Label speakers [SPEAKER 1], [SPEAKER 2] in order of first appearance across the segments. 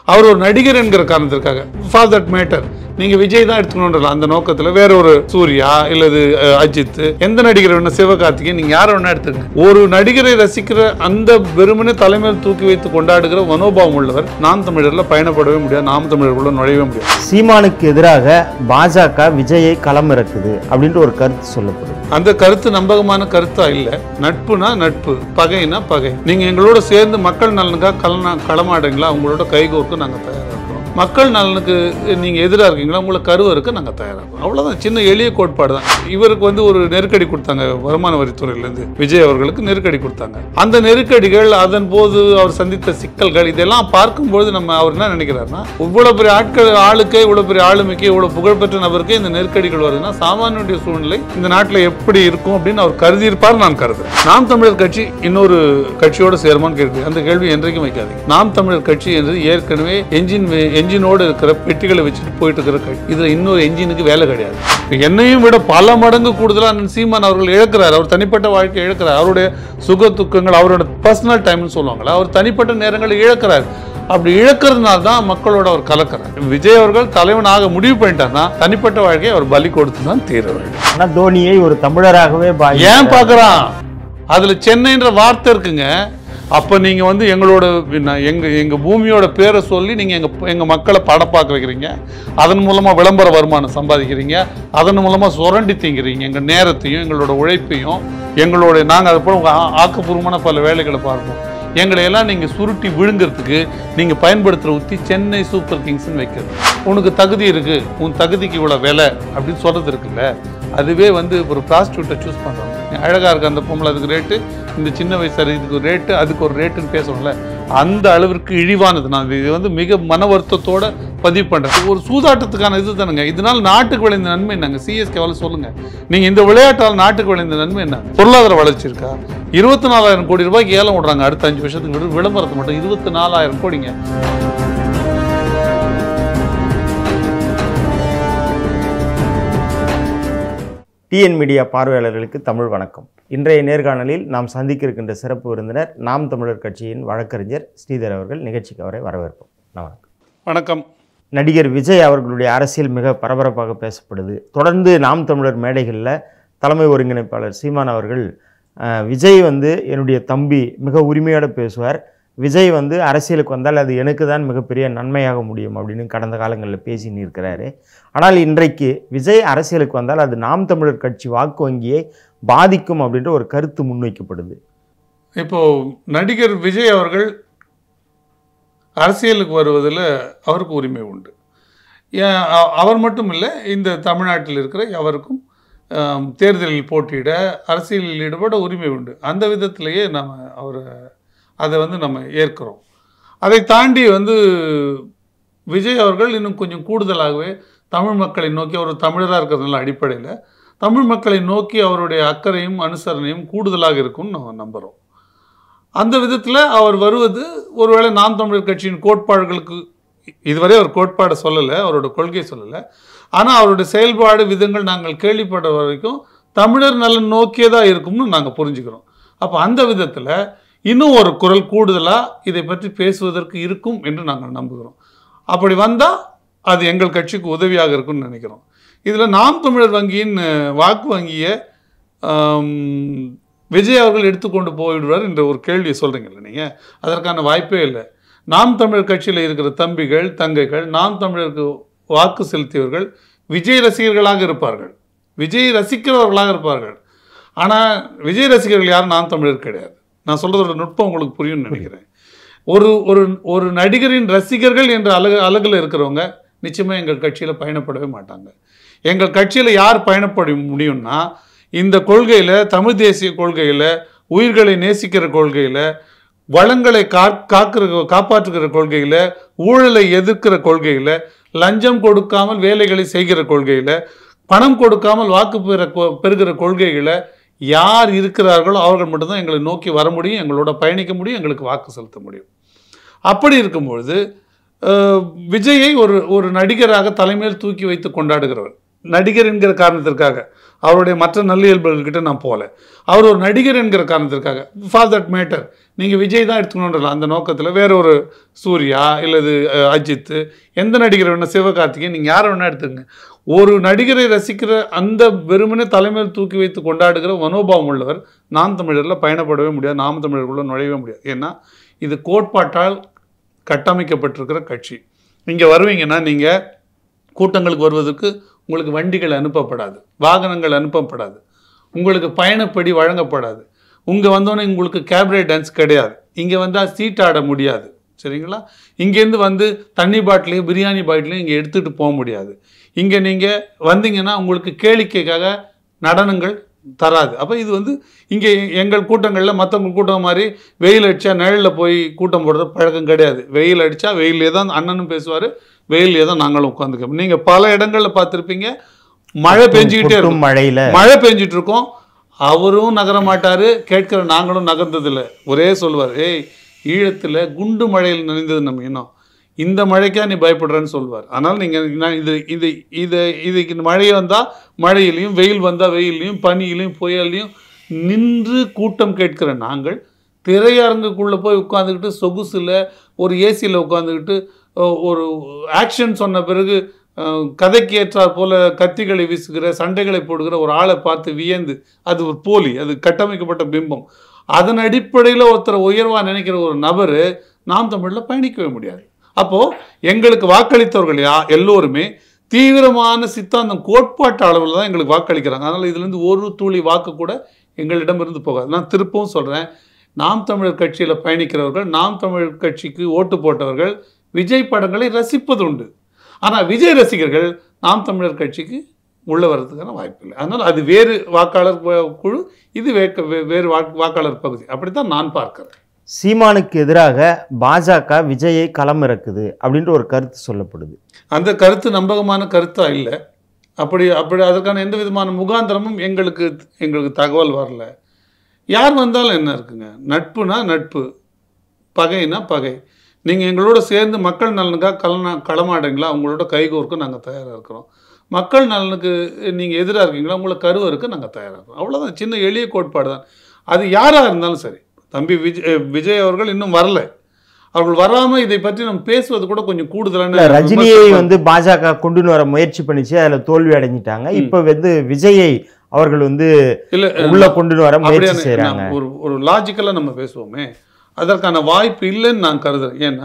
[SPEAKER 1] அவர் ஒரு நடிகர் என்கிற காரணத்திற்காக ஃபார் தட் மேட்டர் நீங்க விஜய் தான் எடுத்துக்கணுன்ற அந்த நோக்கத்துல வேற ஒரு சூர்யா இல்லது அஹ், அஜித் எந்த நடிகர் வேணா சிவகார்த்திகேயன் நீங்க யாரை வேணா எடுத்துங்க ஒரு நடிகரை ரசிக்கிற அந்த வெறுமனே தலைமையில் தூக்கி வைத்து கொண்டாடுகிற மனோபாவம் உள்ளவர் நாம் தமிழர்ல பயணப்படவே முடியாது நாம் தமிழர்களுள்ள நுழையவே முடியாது
[SPEAKER 2] சீமானுக்கு எதிராக பாஜக விஜயை களமிறக்குது அப்படின்ற ஒரு கருத்து சொல்லப்படுது
[SPEAKER 1] அந்த கருத்து நம்பகமான கருத்தா இல்ல நட்புனா நட்பு பகைனா பகை நீங்க எங்களோட சேர்ந்து மக்கள் நலனுக்காக களனா களமாடுங்களா உங்களோட கைகோர்க்கு நாங்க தயாரா இருக்கிறோம் மக்கள் நலனுக்கு நீங்க எதிரா இருக்கீங்களா உங்களை கருவருக்கு நாங்க தயாரா இருக்கோம் அவ்வளவுதான் சின்ன எளிய கோட்பாடு தான் இவருக்கு வந்து ஒரு நெருக்கடி கொடுத்தாங்க வருமான வரித்துறையில இருந்து விஜய் அவர்களுக்கு நெருக்கடி கொடுத்தாங்க அந்த நெருக்கடிகள் அதன் போது அவர் சந்தித்த சிக்கல்கள் இதெல்லாம் பார்க்கும்போது நம்ம அவர் என்ன நினைக்கிறாருன்னா இவ்வளவு பெரிய ஆட்கள் ஆளுக்கே இவ்வளவு பெரிய ஆளுமைக்கு இவ்வளவு புகழ்பெற்ற நபருக்கே இந்த நெருக்கடிகள் வருதுன்னா சாமானியுடைய சூழ்நிலை இந்த நாட்டில் எப்படி இருக்கும் அப்படின்னு அவர் கருதி இருப்பார் நான் கருதுறேன் நாம் தமிழர் கட்சி இன்னொரு கட்சியோட சேருமான்னு கேள்வி அந்த கேள்வி என்றைக்கும் வைக்காதீங்க நாம் தமிழர் கட்சி என்பது ஏற்கனவே என்ஜின் என்ஜினோடு இருக்கிற பெட்டிகளை வச்சுட்டு போயிட்டு இருக்கிற கட்சி இதுல இன்னொரு என்ஜினுக்கு வேலை கிடையாது என்னையும் விட பல மடங்கு கூடுதலா அண்ணன் சீமான் அவர்கள் இழக்கிறார் அவர் தனிப்பட்ட வாழ்க்கை இழக்கிறார் அவருடைய சுக துக்கங்கள் அவரோட பர்சனல் டைம்னு சொல்லுவாங்களா அவர் தனிப்பட்ட நேரங்களை இழக்கிறார் அப்படி இழக்கிறதுனால தான் மக்களோட அவர் கலக்கிறார் விஜய் அவர்கள் தலைவனாக முடிவு பண்ணிட்டார்னா தனிப்பட்ட வாழ்க்கையை அவர் பலி கொடுத்து தான் தீர வேண்டும்
[SPEAKER 2] ஆனா தோனியை ஒரு தமிழராகவே பா-
[SPEAKER 1] ஏன் பார்க்கறான் அதுல சென்னைன்ற வார்த்தை இருக்குங்க அப்ப நீங்க வந்து எங்களோட என்ன, எங்க எங்க பூமியோட பேரை சொல்லி நீங்க எங்க எங்க மக்களை படம் பார்க்க வைக்கிறீங்க அதன் மூலமா விளம்பர வருமானம் சம்பாதிக்கிறீங்க அதன் மூலமா சுரண்டி திங்கிறீங்க எங்க நேரத்தையும் எங்களோட உழைப்பையும் எங்களோட நாங்க அது போல உங்க ஆ- ஆக்கப்பூர்வமான பல வேலைகளை பார்ப்போம் எங்களை எல்லாம் நீங்க சுருட்டி விழுங்கிறதுக்கு நீங்க பயன்படுத்துற உத்தி சென்னை சூப்பர் கிங்ஸ்னு வைக்கிறது உனக்கு தகுதி இருக்கு உன் தகுதிக்கு இவ்வளவு விலை அப்படின்னு சொல்றது இருக்குல்ல அதுவே வந்து ஒரு ப்ராஸ்டியூட்டை சூஸ் பண்றாங்க நீ அழகா இருக்கு அந்த பொம்பளை அதுக்கு ரேட்டு இந்த சின்ன வயசு இதுக்கு ஒரு ரேட்டு அதுக்கு ஒரு ரேட்டுன்னு பேசுறோம்ல அந்த அளவிற்கு இழிவானது நான் இது வந்து மிக மன வருத்தத்தோட பதிவு பண்றேன் ஒரு சூதாட்டத்துக்கான இது தானுங்க இதனால நாட்டுக்கு விளைந்த நன்மை என்னங்க சிஎஸ்கேவால சொல்லுங்க நீங்க இந்த விளையாட்டால் நாட்டுக்கு விளைந்த நன்மை என்ன பொருளாதார வளர்ச்சி இருக்கா இருபத்தி நாலாயிரம் கோடி ரூபாய்க்கு ஏலம் விடுறாங்க அடுத்த அஞ்சு வருஷத்துக்கு விடு- விளம்பரத்தை மட்டும் இருபத்தி நாலாயிரம் கோடிங்க
[SPEAKER 2] டிஎன் மீடியா பார்வையாளர்களுக்கு தமிழ் வணக்கம் இன்றைய நேர்காணலில் நாம் சந்திக்க இருக்கின்ற சிறப்பு விருந்தினர் நாம் தமிழர் கட்சியின் வழக்கறிஞர் ஸ்ரீதர் அவர்கள் நிகழ்ச்சிக்கு அவரை வரவேற்போம் நான் வணக்கம்
[SPEAKER 1] வணக்கம்
[SPEAKER 2] நடிகர் விஜய் அவர்களுடைய அரசியல் மிக பரபரப்பாக பேசப்படுது தொடர்ந்து நாம் தமிழர் மேடைகளில் தலைமை ஒருங்கிணைப்பாளர் சீமான் அவர்கள் அஹ், விஜய் வந்து என்னுடைய தம்பி மிக உரிமையோடு பேசுவார் விஜய் வந்து அரசியலுக்கு வந்தால் அது எனக்கு தான் மிகப்பெரிய நன்மையாக முடியும் அப்படின்னு கடந்த காலங்களில் பேசின்னு இருக்கிறாரு ஆனால் இன்றைக்கு விஜய் அரசியலுக்கு வந்தால் அது நாம் தமிழர் கட்சி வாக்கு வங்கியை பாதிக்கும் அப்படின்ற ஒரு கருத்து முன்வைக்கப்படுது
[SPEAKER 1] இப்போ நடிகர் விஜய் அவர்கள் அரசியலுக்கு வருவதில் அவருக்கு உரிமை உண்டு ஏன் அ- அவர் மட்டும் இல்லை இந்த தமிழ்நாட்டில் இருக்கிற எவருக்கும் ஆம், தேர்தலில் போட்டியிட அரசியலில் ஈடுபட உரிமை உண்டு அந்த விதத்திலேயே நம்ம அவரை அதை வந்து நம்ம ஏற்கிறோம் அதை தாண்டி வந்து விஜய் அவர்கள் இன்னும் கொஞ்சம் கூடுதலாகவே தமிழ் மக்களை நோக்கி அவர் தமிழராக இருக்கிறதுனால அடிப்படையில் தமிழ் மக்களை நோக்கி அவருடைய அக்கறையும் அனுசரணையும் கூடுதலாக இருக்கும்னு நம்ம நம்புகிறோம் அந்த விதத்தில் அவர் வருவது ஒருவேளை நாம் தமிழர் கட்சியின் கோட்பாடுகளுக்கு இதுவரை அவர் கோட்பாடை சொல்லலை அவரோட கொள்கையை சொல்லலை ஆனால் அவருடைய செயல்பாடு விதங்கள் நாங்கள் கேள்விப்பட்ட வரைக்கும் தமிழர் நலன் நோக்கியதாக இருக்கும்னு நாங்கள் புரிஞ்சுக்கிறோம் அப்போ அந்த விதத்தில் இன்னும் ஒரு குரல் கூடுதலாக இதை பற்றி பேசுவதற்கு இருக்கும் என்று நாங்கள் நம்புகிறோம் அப்படி வந்தால் அது எங்கள் கட்சிக்கு உதவியாக இருக்கும்னு நினைக்கிறோம் இதில் நாம் தமிழர் வங்கியின் அஹ், வாக்கு வங்கியை ஆம், விஜய் அவர்கள் எடுத்துக்கொண்டு போய்விடுவார் என்ற ஒரு கேள்வியை சொல்கிறீங்கல்ல நீங்கள் அதற்கான வாய்ப்பே இல்லை நாம் தமிழர் கட்சியில் இருக்கிற தம்பிகள் தங்கைகள் நாம் தமிழருக்கு வாக்கு செலுத்தியவர்கள் விஜய் ரசிகர்களாக இருப்பார்கள் விஜய் ரசிக்கிறவர்களாக இருப்பார்கள் ஆனால் விஜய் ரசிகர்கள் யாரும் நாம் தமிழர் கிடையாது நான் சொல்கிறதோட நுட்பம் உங்களுக்கு புரியும்னு நினைக்கிறேன் ஒரு ஒரு ஒரு நடிகரின் ரசிகர்கள் என்ற அழகு அழகில் இருக்கிறவங்க நிச்சயமாக எங்கள் கட்சியில் பயணப்படவே மாட்டாங்க எங்கள் கட்சியில் யார் பயணப்பட முடியும்னா இந்த கொள்கையில் தமிழ் தேசிய கொள்கையில் உயிர்களை நேசிக்கிற கொள்கையில் வளங்களை கா காக்கிற காப்பாற்றுகிற கொள்கையில் ஊழலை எதிர்க்கிற கொள்கையில் லஞ்சம் கொடுக்காமல் வேலைகளை செய்கிற கொள்கையில் பணம் கொடுக்காமல் வாக்கு பெற கொ- பெறுகிற கொள்கைகளை யார் இருக்கிறார்களோ அவர்கள் மட்டும்தான் எங்களை நோக்கி வர முடியும் எங்களோட பயணிக்க முடியும் எங்களுக்கு வாக்கு செலுத்த முடியும் அப்படி இருக்கும்பொழுது அஹ், விஜயை ஒரு ஒரு நடிகராக தலைமையில் தூக்கி வைத்து கொண்டாடுகிறவர் நடிகர் என்கிற காரணத்திற்காக அவருடைய மற்ற நல்லியல்புகள்கிட்ட நான் போகல அவர் ஒரு நடிகர் என்கிற காரணத்திற்காக ஃபார் தட் மேட்டர் நீங்கள் விஜய் தான் எடுத்துக்கணுன்றல அந்த நோக்கத்தில் வேற ஒரு சூர்யா இல்லது அஹ், அஜித் எந்த நடிகர் வேணால் சிவகார்த்திகேயன் நீங்கள் யாரை வேணால் எடுத்துக்கங்க ஒரு நடிகரை ரசிக்கிற அந்த வெறுமனே தலைமையில் தூக்கி வைத்து கொண்டாடுகிற மனோபாவம் உள்ளவர் நாம் தமிழரில் பயணப்படவே முடியாது நாம் தமிழருக்குள்ள நுழையவே முடியாது ஏன்னா இது கோட்பாட்டால் கட்டமைக்கப்பட்டிருக்கிற கட்சி இங்கே வருவீங்கன்னா நீங்கள் கூட்டங்களுக்கு வருவதற்கு உங்களுக்கு வண்டிகள் அனுப்பப்படாது வாகனங்கள் அனுப்பப்படாது உங்களுக்கு பயணப்படி வழங்கப்படாது உங்க வந்தோடனே உங்களுக்கு கேப்ரே டான்ஸ் கிடையாது இங்கே வந்தால் சீட் ஆட முடியாது சரிங்களா இங்கேருந்து வந்து தண்ணி பாட்டிலையும் பிரியாணி பாட்டிலையும் இங்கே எடுத்துகிட்டு போக முடியாது இங்கே நீங்கள் வந்தீங்கன்னா உங்களுக்கு கேளிக்கைக்காக நடனங்கள் தராது அப்போ இது வந்து இங்கே எங்கள் கூட்டங்களில் மற்றவங்க கூட்டம் மாதிரி வெயில் அடித்தா நிழலில் போய் கூட்டம் போடுறது பழக்கம் கிடையாது வெயில் அடித்தா வெயிலே தான் அண்ணனும் பேசுவார் வெயிலே தான் நாங்களும் உட்காந்துக்கோம் நீங்கள் பல இடங்களில் பார்த்துருப்பீங்க மழை பெஞ்சிக்கிட்டே இருக்கும்
[SPEAKER 2] கொட்டும் மழையில
[SPEAKER 1] மழை பெஞ்சிட்டு இருக்கோம் அவரும் நகர மாட்டாரு கேட்கிற நாங்களும் நகர்ந்ததில்லை ஒரே சொல்வார் ஏய் ஈழத்தில் குண்டு மழையில் நனைந்தது நம்ம இன்னும் இந்த மழைக்கா நீ பயப்படுறேன்னு சொல்வார் ஆனால் நீங்கள் நான் இது இது இது இதுக்கு இந்த மழை வந்தால் மழையிலையும் வெயில் வந்தால் வெயிலையும் பனியிலையும் புயல்லையும் நின்று கூட்டம் கேட்கிற நாங்கள் திரையரங்குக்குள்ளே போய் உட்காந்துக்கிட்டு சொகுசில் ஒரு ஏசியில் உட்காந்துக்கிட்டு ஒரு ஆக்ஷன் சொன்ன பிறகு அஹ், கதைக்கு ஏற்றாற் போல கத்திகளை வீசுகிற சண்டைகளை போடுகிற ஒரு ஆளை பார்த்து வியந்து அது ஒரு போலி அது கட்டமைக்கப்பட்ட பிம்பம் அதன் அடிப்படையில் ஒருத்தர் உயர்வா நினைக்கிற ஒரு நபர் நாம் தமிழில் பயணிக்கவே முடியாது அப்போது எங்களுக்கு வாக்களித்தவர்கள் யா எல்லோருமே தீவிரமான சித்தாந்தம் கோட்பாட்டு அளவில் தான் எங்களுக்கு வாக்களிக்கிறாங்க அதனால் இதுலேருந்து ஒரு துளி வாக்கு கூட எங்களிடமிருந்து போகாது நான் திருப்பவும் சொல்கிறேன் நாம் தமிழர் கட்சியில் பயணிக்கிறவர்கள் நாம் தமிழர் கட்சிக்கு ஓட்டு போட்டவர்கள் விஜய் படங்களை ரசிப்பது உண்டு ஆனால் விஜய் ரசிகர்கள் நாம் தமிழர் கட்சிக்கு உள்ள வர்றதுக்கான வாய்ப்பு இல்லை அதனால் அது வேறு வாக்காளர் ப- குழு இது வேக்க வே- வேறு வாக்கு- வாக்காளர் பகுதி அப்படித்தான் நான் பார்க்கிறேன்
[SPEAKER 2] சீமானுக்கு எதிராக பாஜக விஜயை களமிறக்குது அப்படின்ற ஒரு கருத்து சொல்லப்படுது
[SPEAKER 1] அந்த கருத்து நம்பகமான கருத்தா இல்லை அப்படி அப்படி அதற்கான எந்த விதமான முகாந்திரமும் எங்களுக்கு எங்களுக்கு தகவல் வரல யார் வந்தாலும் என்ன இருக்குங்க நட்புனா நட்பு பகைனா பகை நீங்கள் எங்களோட சேர்ந்து மக்கள் நலனுக்காக களனா களமாடுங்களா உங்களோட கைகோர்க்க நாங்கள் தயாராக இருக்கிறோம் மக்கள் நலனுக்கு நீங்கள் எதிராக இருக்கீங்களா உங்களை கருவருக்கு நாங்கள் தயாராக இருக்கிறோம் அவ்வளோதான் சின்ன எளிய கோட்பாடு தான் அது யாராக இருந்தாலும் சரி தம்பி விஜய் விஜய் அவர்கள் இன்னும் வரல அவர்கள் வராமல் இதை பற்றி நம்ம பேசுவது கூட கொஞ்சம்
[SPEAKER 2] இல்ல
[SPEAKER 1] கூடுதலான
[SPEAKER 2] ரஜினியை வந்து பாஜக கொண்டு வர முயற்சி பண்ணிச்சு அதுல தோல்வி அடைஞ்சிட்டாங்க இப்ப வந்து விஜயை அவர்கள் வந்து
[SPEAKER 1] இல்ல
[SPEAKER 2] உள்ள கொண்டு வர முயற்சி
[SPEAKER 1] அப்படியான
[SPEAKER 2] செய்றாங்க
[SPEAKER 1] நான் ஒரு ஒரு லாஜிக்கலாக நம்ம பேசுவோமே அதற்கான வாய்ப்பு இல்லைன்னு நான் கருதுறேன் ஏன்னா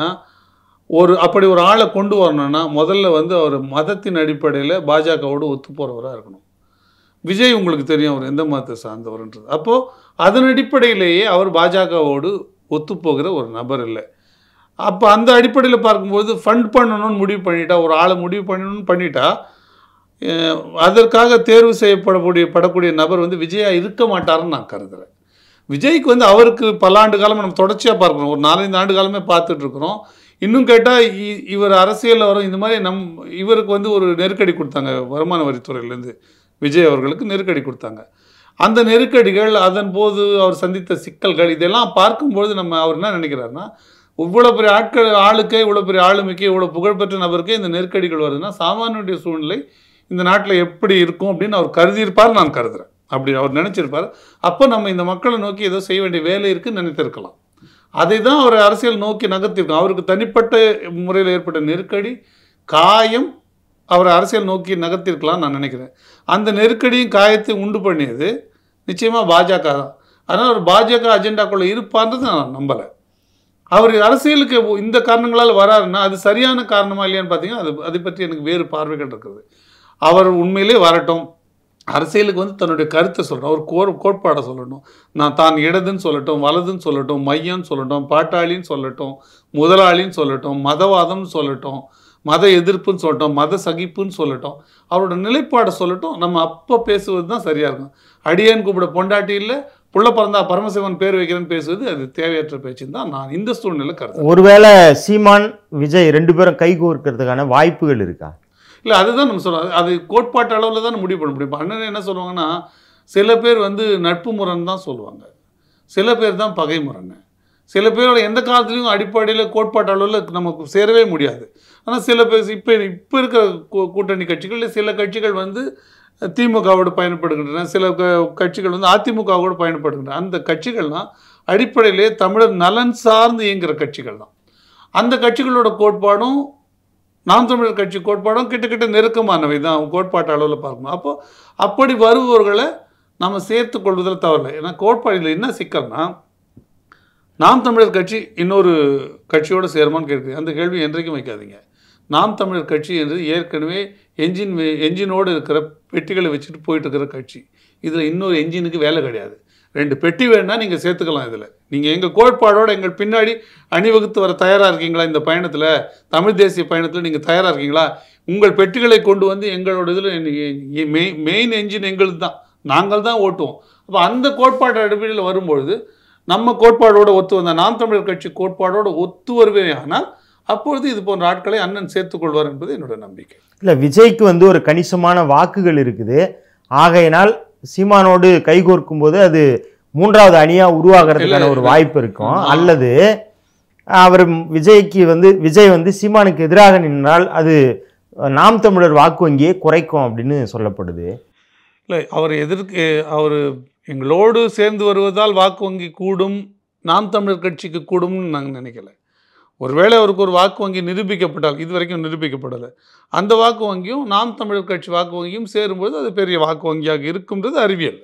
[SPEAKER 1] ஒரு அப்படி ஒரு ஆளை கொண்டு வரணும்னா முதல்ல வந்து அவர் மதத்தின் அடிப்படையில் பாஜகவோடு ஒத்து போகிறவராக இருக்கணும் விஜய் உங்களுக்கு தெரியும் அவர் எந்த மதத்தை சார்ந்தவர்ன்றது அப்போது அதன் அடிப்படையிலேயே அவர் பாஜகவோடு ஒத்துப்போகிற ஒரு நபர் இல்லை அப்போ அந்த அடிப்படையில் பார்க்கும்போது ஃபண்ட் பண்ணணும்னு முடிவு பண்ணிட்டா ஒரு ஆளை முடிவு பண்ணணும்னு பண்ணிட்டா அஹ், அதற்காக தேர்வு செய்யப்படக்கூடிய படக்கூடிய நபர் வந்து விஜயா இருக்க மாட்டாருன்னு நான் கருதுறேன் விஜய்க்கு வந்து அவருக்கு பல ஆண்டு காலமாக நம்ம தொடர்ச்சியாக பார்க்குறோம் ஒரு நாலஞ்சு ஆண்டு காலமே பார்த்துட்டு இருக்கிறோம் இன்னும் கேட்டால் இவர் அரசியலில் வரும் இந்த மாதிரி நம் இவருக்கு வந்து ஒரு நெருக்கடி கொடுத்தாங்க வருமான வரித்துறையிலேருந்து விஜய் அவர்களுக்கு நெருக்கடி கொடுத்தாங்க அந்த நெருக்கடிகள் அதன் போது அவர் சந்தித்த சிக்கல்கள் இதெல்லாம் பார்க்கும்பொழுது நம்ம அவர் என்ன நினைக்கிறாருன்னா இவ்வளோ பெரிய ஆட்கள் ஆளுக்கே இவ்வளோ பெரிய ஆளுமைக்கு இவ்வளோ புகழ்பெற்ற நபருக்கே இந்த நெருக்கடிகள் வருதுன்னா சாமானியுடைய சூழ்நிலை இந்த நாட்டில் எப்படி இருக்கும் அப்படின்னு அவர் கருதியிருப்பார் நான் கருதுறேன் அப்படி அவர் நினச்சிருப்பார் அப்போ நம்ம இந்த மக்களை நோக்கி ஏதோ செய்ய வேண்டிய வேலை இருக்குன்னு நினைத்திருக்கலாம் அதை தான் அவர் அரசியல் நோக்கி நகர்த்திருக்கோம் அவருக்கு தனிப்பட்ட முறையில் ஏற்பட்ட நெருக்கடி காயம் அவர் அரசியல் நோக்கி நகர்த்திருக்கலாம் நான் நினைக்கிறேன் அந்த நெருக்கடியும் காயத்தையும் உண்டு பண்ணியது நிச்சயமாக பாஜக தான் அதனால் அவர் பாஜக அஜெண்டாக்குள்ளே இருப்பார்ன்றது நான் நம்பலை அவர் அரசியலுக்கு இந்த காரணங்களால் வராருன்னா அது சரியான காரணமா இல்லையான்னு பார்த்தீங்கன்னா அது அதை பற்றி எனக்கு வேறு பார்வைகள் இருக்குது அவர் உண்மையிலே வரட்டும் அரசியலுக்கு வந்து தன்னுடைய கருத்தை சொல்லணும் அவர் கோர் கோட்பாடை சொல்லணும் நான் தான் இடதுன்னு சொல்லட்டும் வலதுன்னு சொல்லட்டும் மையம்னு சொல்லட்டும் பாட்டாளின்னு சொல்லட்டும் முதலாளின்னு சொல்லட்டும் மதவாதம்னு சொல்லட்டும் மத எதிர்ப்புன்னு சொல்லட்டும் மத சகிப்புன்னு சொல்லட்டும் அவரோட நிலைப்பாடை சொல்லட்டும் நம்ம அப்போ பேசுவது தான் சரியாக இருக்கும் அடியேன் கூப்பிட பொண்டாட்டி இல்லை புள்ள பிறந்தா பரமசிவன் பேர் வைக்கிறேன்னு பேசுவது அது தேவையற்ற பேச்சுன்னு தான் நான் இந்த சூழ்நிலை கருத்து
[SPEAKER 2] ஒருவேளை சீமான் விஜய் ரெண்டு பேரும் கைகோர்க்கிறதுக்கான வாய்ப்புகள் இருக்கா
[SPEAKER 1] இல்லை அதுதான் நம்ம சொல்கிறோம் அது கோட்பாட்டு அளவில் தான் முடிவு பண்ண முடியும் இப்போ அண்ணன் என்ன சொல்லுவாங்கன்னா சில பேர் வந்து நட்பு முரண் தான் சொல்லுவாங்க சில பேர் தான் பகை முரண் சில பேரோட எந்த காலத்துலையும் அடிப்படையில் கோட்பாட்டு அளவில் நமக்கு சேரவே முடியாது ஆனால் சில பேர் இப்போ இப்போ இருக்கிற கூ- கூட்டணி கட்சிகளில் சில கட்சிகள் வந்து திமுகவோடு பயணப்படுகின்றன சில க- கட்சிகள் வந்து அதிமுகவோடு பயணப்படுகின்றன அந்த கட்சிகள்லாம் அடிப்படையிலே தமிழர் நலன் சார்ந்து இயங்குகிற கட்சிகள் தான் அந்த கட்சிகளோட கோட்பாடும் நாம் தமிழர் கட்சி கோட்பாடும் கிட்டத்தட்ட நெருக்கமானவை தான் கோட்பாட்டு அளவில் பார்க்கணும் அப்போ அப்படி வருபவர்களை நம்ம சேர்த்து கொள்வதில் தவறில்லை ஏன்னா கோட்பாடில் என்ன சிக்கல்னா நாம் தமிழர் கட்சி இன்னொரு கட்சியோடு சேருமான்னு கேட்குது அந்த கேள்வி என்றைக்கும் வைக்காதீங்க நாம் தமிழர் கட்சி என்று ஏற்கனவே என்ஜின் என்ஜினோடு இருக்கிற பெட்டிகளை வச்சுட்டு போயிட்டு இருக்கிற கட்சி இதில் இன்னொரு என்ஜினுக்கு வேலை கிடையாது ரெண்டு பெட்டி வேணும்னா நீங்கள் சேர்த்துக்கலாம் இதில் நீங்கள் எங்கள் கோட்பாடோட எங்கள் பின்னாடி அணிவகுத்து வர தயாராக இருக்கீங்களா இந்த பயணத்தில் தமிழ் தேசிய பயணத்தில் நீங்கள் தயாராக இருக்கீங்களா உங்கள் பெட்டிகளை கொண்டு வந்து எங்களோட இதில் மெயின் என்ஜின் எங்களுது தான் நாங்கள் தான் ஓட்டுவோம் அப்போ அந்த கோட்பாடு அடிப்படையில் வரும்பொழுது நம்ம கோட்பாடோட ஒத்து வந்த நாம் தமிழர் கட்சி கோட்பாடோட ஒத்து வருவே ஆனால் அப்பொழுது இது போன்ற ஆட்களை அண்ணன் சேர்த்துக்கொள்வார் என்பது என்னோட நம்பிக்கை
[SPEAKER 2] இல்லை விஜய்க்கு வந்து ஒரு கணிசமான வாக்குகள் இருக்குது ஆகையினால் சீமானோடு கைகோர்க்கும் போது அது மூன்றாவது அணியா உருவாகிறதுக்கான
[SPEAKER 1] இல்ல,
[SPEAKER 2] ஒரு
[SPEAKER 1] இல்ல.
[SPEAKER 2] வாய்ப்பு இருக்கும்
[SPEAKER 1] ஆ.
[SPEAKER 2] அல்லது அவர் விஜய்க்கு வந்து விஜய் வந்து சீமானுக்கு எதிராக நின்றால் அது நாம் தமிழர் வாக்கு வங்கியை குறைக்கும் அப்படின்னு சொல்லப்படுது
[SPEAKER 1] இல்லை அவர் எதிர்க்கு அவர் எங்களோடு சேர்ந்து வருவதால் வாக்கு வங்கி கூடும் நாம் தமிழர் கட்சிக்கு கூடும்னு நாங்கள் நினைக்கல ஒருவேளை அவருக்கு ஒரு வாக்கு வங்கி நிரூபிக்கப்பட்டால் இது வரைக்கும் நிரூபிக்கப்படலை அந்த வாக்கு வங்கியும் நாம் தமிழர் கட்சி வாக்கு வங்கியும் சேரும்போது அது பெரிய வாக்கு வங்கியாக இருக்கும்ன்றது அறிவியல்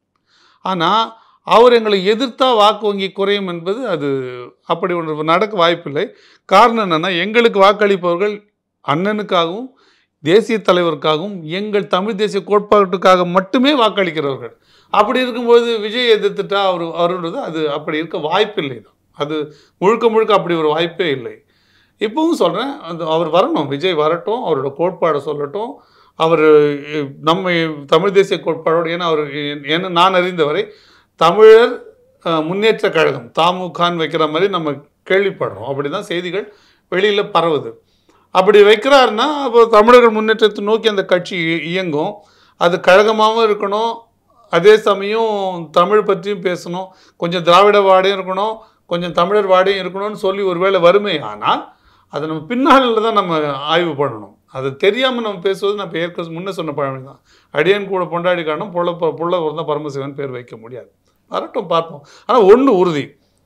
[SPEAKER 1] ஆனால் அவர் எங்களை எதிர்த்தா வாக்கு வங்கி குறையும் என்பது அது அப்படி ஒன்று நடக்க வாய்ப்பில்லை காரணம் என்னென்னா எங்களுக்கு வாக்களிப்பவர்கள் அண்ணனுக்காகவும் தேசிய தலைவருக்காகவும் எங்கள் தமிழ் தேசிய கோட்பாட்டுக்காக மட்டுமே வாக்களிக்கிறவர்கள் அப்படி இருக்கும்போது விஜய் எதிர்த்துட்டா அவர் அவருன்றது அது அப்படி இருக்க வாய்ப்பில்லை தான் அது முழுக்க முழுக்க அப்படி ஒரு வாய்ப்பே இல்லை இப்பவும் சொல்கிறேன் அந்த அவர் வரணும் விஜய் வரட்டும் அவரோட கோட்பாடை சொல்லட்டும் அவர் அஹ், நம்ம தமிழ் தேசிய கோட்பாடோடு ஏன்னா அவர் ஏன்னா நான் அறிந்தவரை தமிழர் அஹ், முன்னேற்ற கழகம் தாமுகான்னு வைக்கிற மாதிரி நம்ம கேள்விப்படுறோம் அப்படி தான் செய்திகள் வெளியில் பரவுது அப்படி வைக்கிறாருன்னா அப்போ தமிழர்கள் முன்னேற்றத்தை நோக்கி அந்த கட்சி இ- இயங்கும் அது கழகமாகவும் இருக்கணும் அதே சமயம் தமிழ் பற்றியும் பேசணும் கொஞ்சம் திராவிட வாடையும் இருக்கணும் கொஞ்சம் தமிழர் வாடையும் இருக்கணும்னு சொல்லி ஒருவேளை வறுமை ஆனால் அதை நம்ம பின்னாளில் தான் நம்ம ஆய்வு பண்ணணும் அது தெரியாமல் நம்ம பேசுவது நான் இப்போ ஏற்க முன்ன சொன்ன பழமொழி தான் அடியன் கூட பொண்டாடி காரணம் புள்ள புள்ள தான் பரமசிவன் பேர் வைக்க முடியாது வரட்டும் பார்ப்போம் ஆனால் ஒன்று உறுதி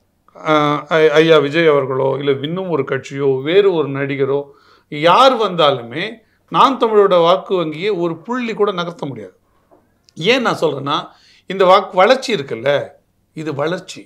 [SPEAKER 1] ஆஹ் ஐ- ஐயா விஜய் அவர்களோ இல்லை இன்னும் ஒரு கட்சியோ வேறு ஒரு நடிகரோ யார் வந்தாலுமே நான் தமிழோட வாக்கு வங்கியை ஒரு புள்ளி கூட நகர்த்த முடியாது ஏன் நான் சொல்கிறேன்னா இந்த வாக்கு வளர்ச்சி இருக்குல்ல இது வளர்ச்சி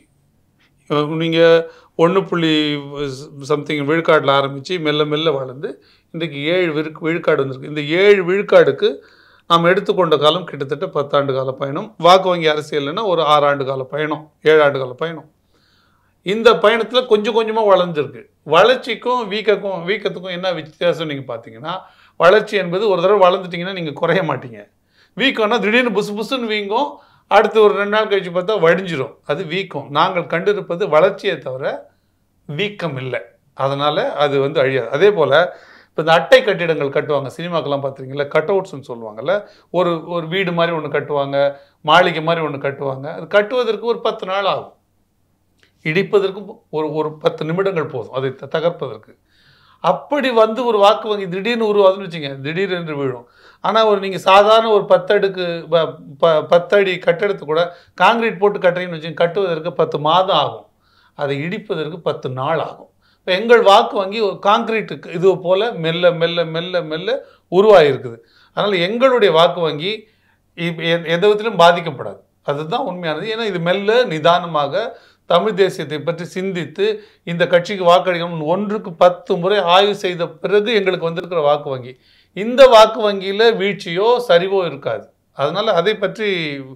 [SPEAKER 1] நீங்கள் ஒன்று புள்ளி சம்திங் விழுக்காட்டில் ஆரம்பித்து மெல்ல மெல்ல வளர்ந்து இன்றைக்கு ஏழு விழுக்கு விழுக்காடு வந்திருக்கு இந்த ஏழு விழுக்காடுக்கு நாம் எடுத்துக்கொண்ட காலம் கிட்டத்தட்ட பத்தாண்டு கால பயணம் வாக்கு வங்கி அரசியல்னா ஒரு ஆறாண்டு கால பயணம் ஏழாண்டு கால பயணம் இந்த பயணத்தில் கொஞ்சம் கொஞ்சமாக வளர்ந்துருக்கு வளர்ச்சிக்கும் வீக்கக்கும் வீக்கத்துக்கும் என்ன வித்தியாசம் நீங்கள் பார்த்தீங்கன்னா வளர்ச்சி என்பது ஒரு தடவை வளர்ந்துட்டிங்கன்னா நீங்கள் குறைய மாட்டீங்க வீக்கம்னா திடீர்னு புசு புசுன்னு வீங்கும் அடுத்து ஒரு ரெண்டு நாள் கழிச்சு பார்த்தா வடிஞ்சிரும் அது வீக்கம் நாங்கள் கண்டிருப்பது வளர்ச்சியை தவிர வீக்கம் இல்லை அதனால் அது வந்து அழியாது அதே போல் இப்போ இந்த அட்டை கட்டிடங்கள் கட்டுவாங்க சினிமாக்கெல்லாம் பார்த்துருக்கீங்களா கட் அவுட்ஸ்னு சொல்லுவாங்கல்ல ஒரு ஒரு வீடு மாதிரி ஒன்று கட்டுவாங்க மாளிகை மாதிரி ஒன்று கட்டுவாங்க அது கட்டுவதற்கு ஒரு பத்து நாள் ஆகும் இடிப்பதற்கு ஒரு ஒரு பத்து நிமிடங்கள் போதும் அதை த- தகர்ப்பதற்கு அப்படி வந்து ஒரு வாக்கு வங்கி திடீர்னு உருவாதுன்னு வச்சுங்க திடீரென்று விழும் ஆனால் ஒரு நீங்கள் சாதாரண ஒரு பத்தடுக்கு ப- ப- பத்தடி கட்டடத்தை கூட காங்கிரீட் போட்டு கட்டுறீங்கன்னு வச்சுங்க கட்டுவதற்கு பத்து மாதம் ஆகும் அதை இடிப்பதற்கு பத்து நாள் ஆகும் இப்போ எங்கள் வாக்கு வங்கி ஒரு காங்கிரீட்டுக்கு இது போல் மெல்ல மெல்ல மெல்ல மெல்ல உருவாகிருக்குது அதனால் எங்களுடைய வாக்கு வங்கி இப்ப எ- எந்த விதத்திலும் பாதிக்கப்படாது அதுதான் உண்மையானது ஏன்னா இது மெல்ல நிதானமாக தமிழ் தேசியத்தை பற்றி சிந்தித்து இந்த கட்சிக்கு வாக்களிக்கணும் ஒன்றுக்கு பத்து முறை ஆய்வு செய்த பிறகு எங்களுக்கு வந்திருக்கிற வாக்கு வங்கி இந்த வாக்கு வங்கியில் வீழ்ச்சியோ சரிவோ இருக்காது அதனால் அதை பற்றி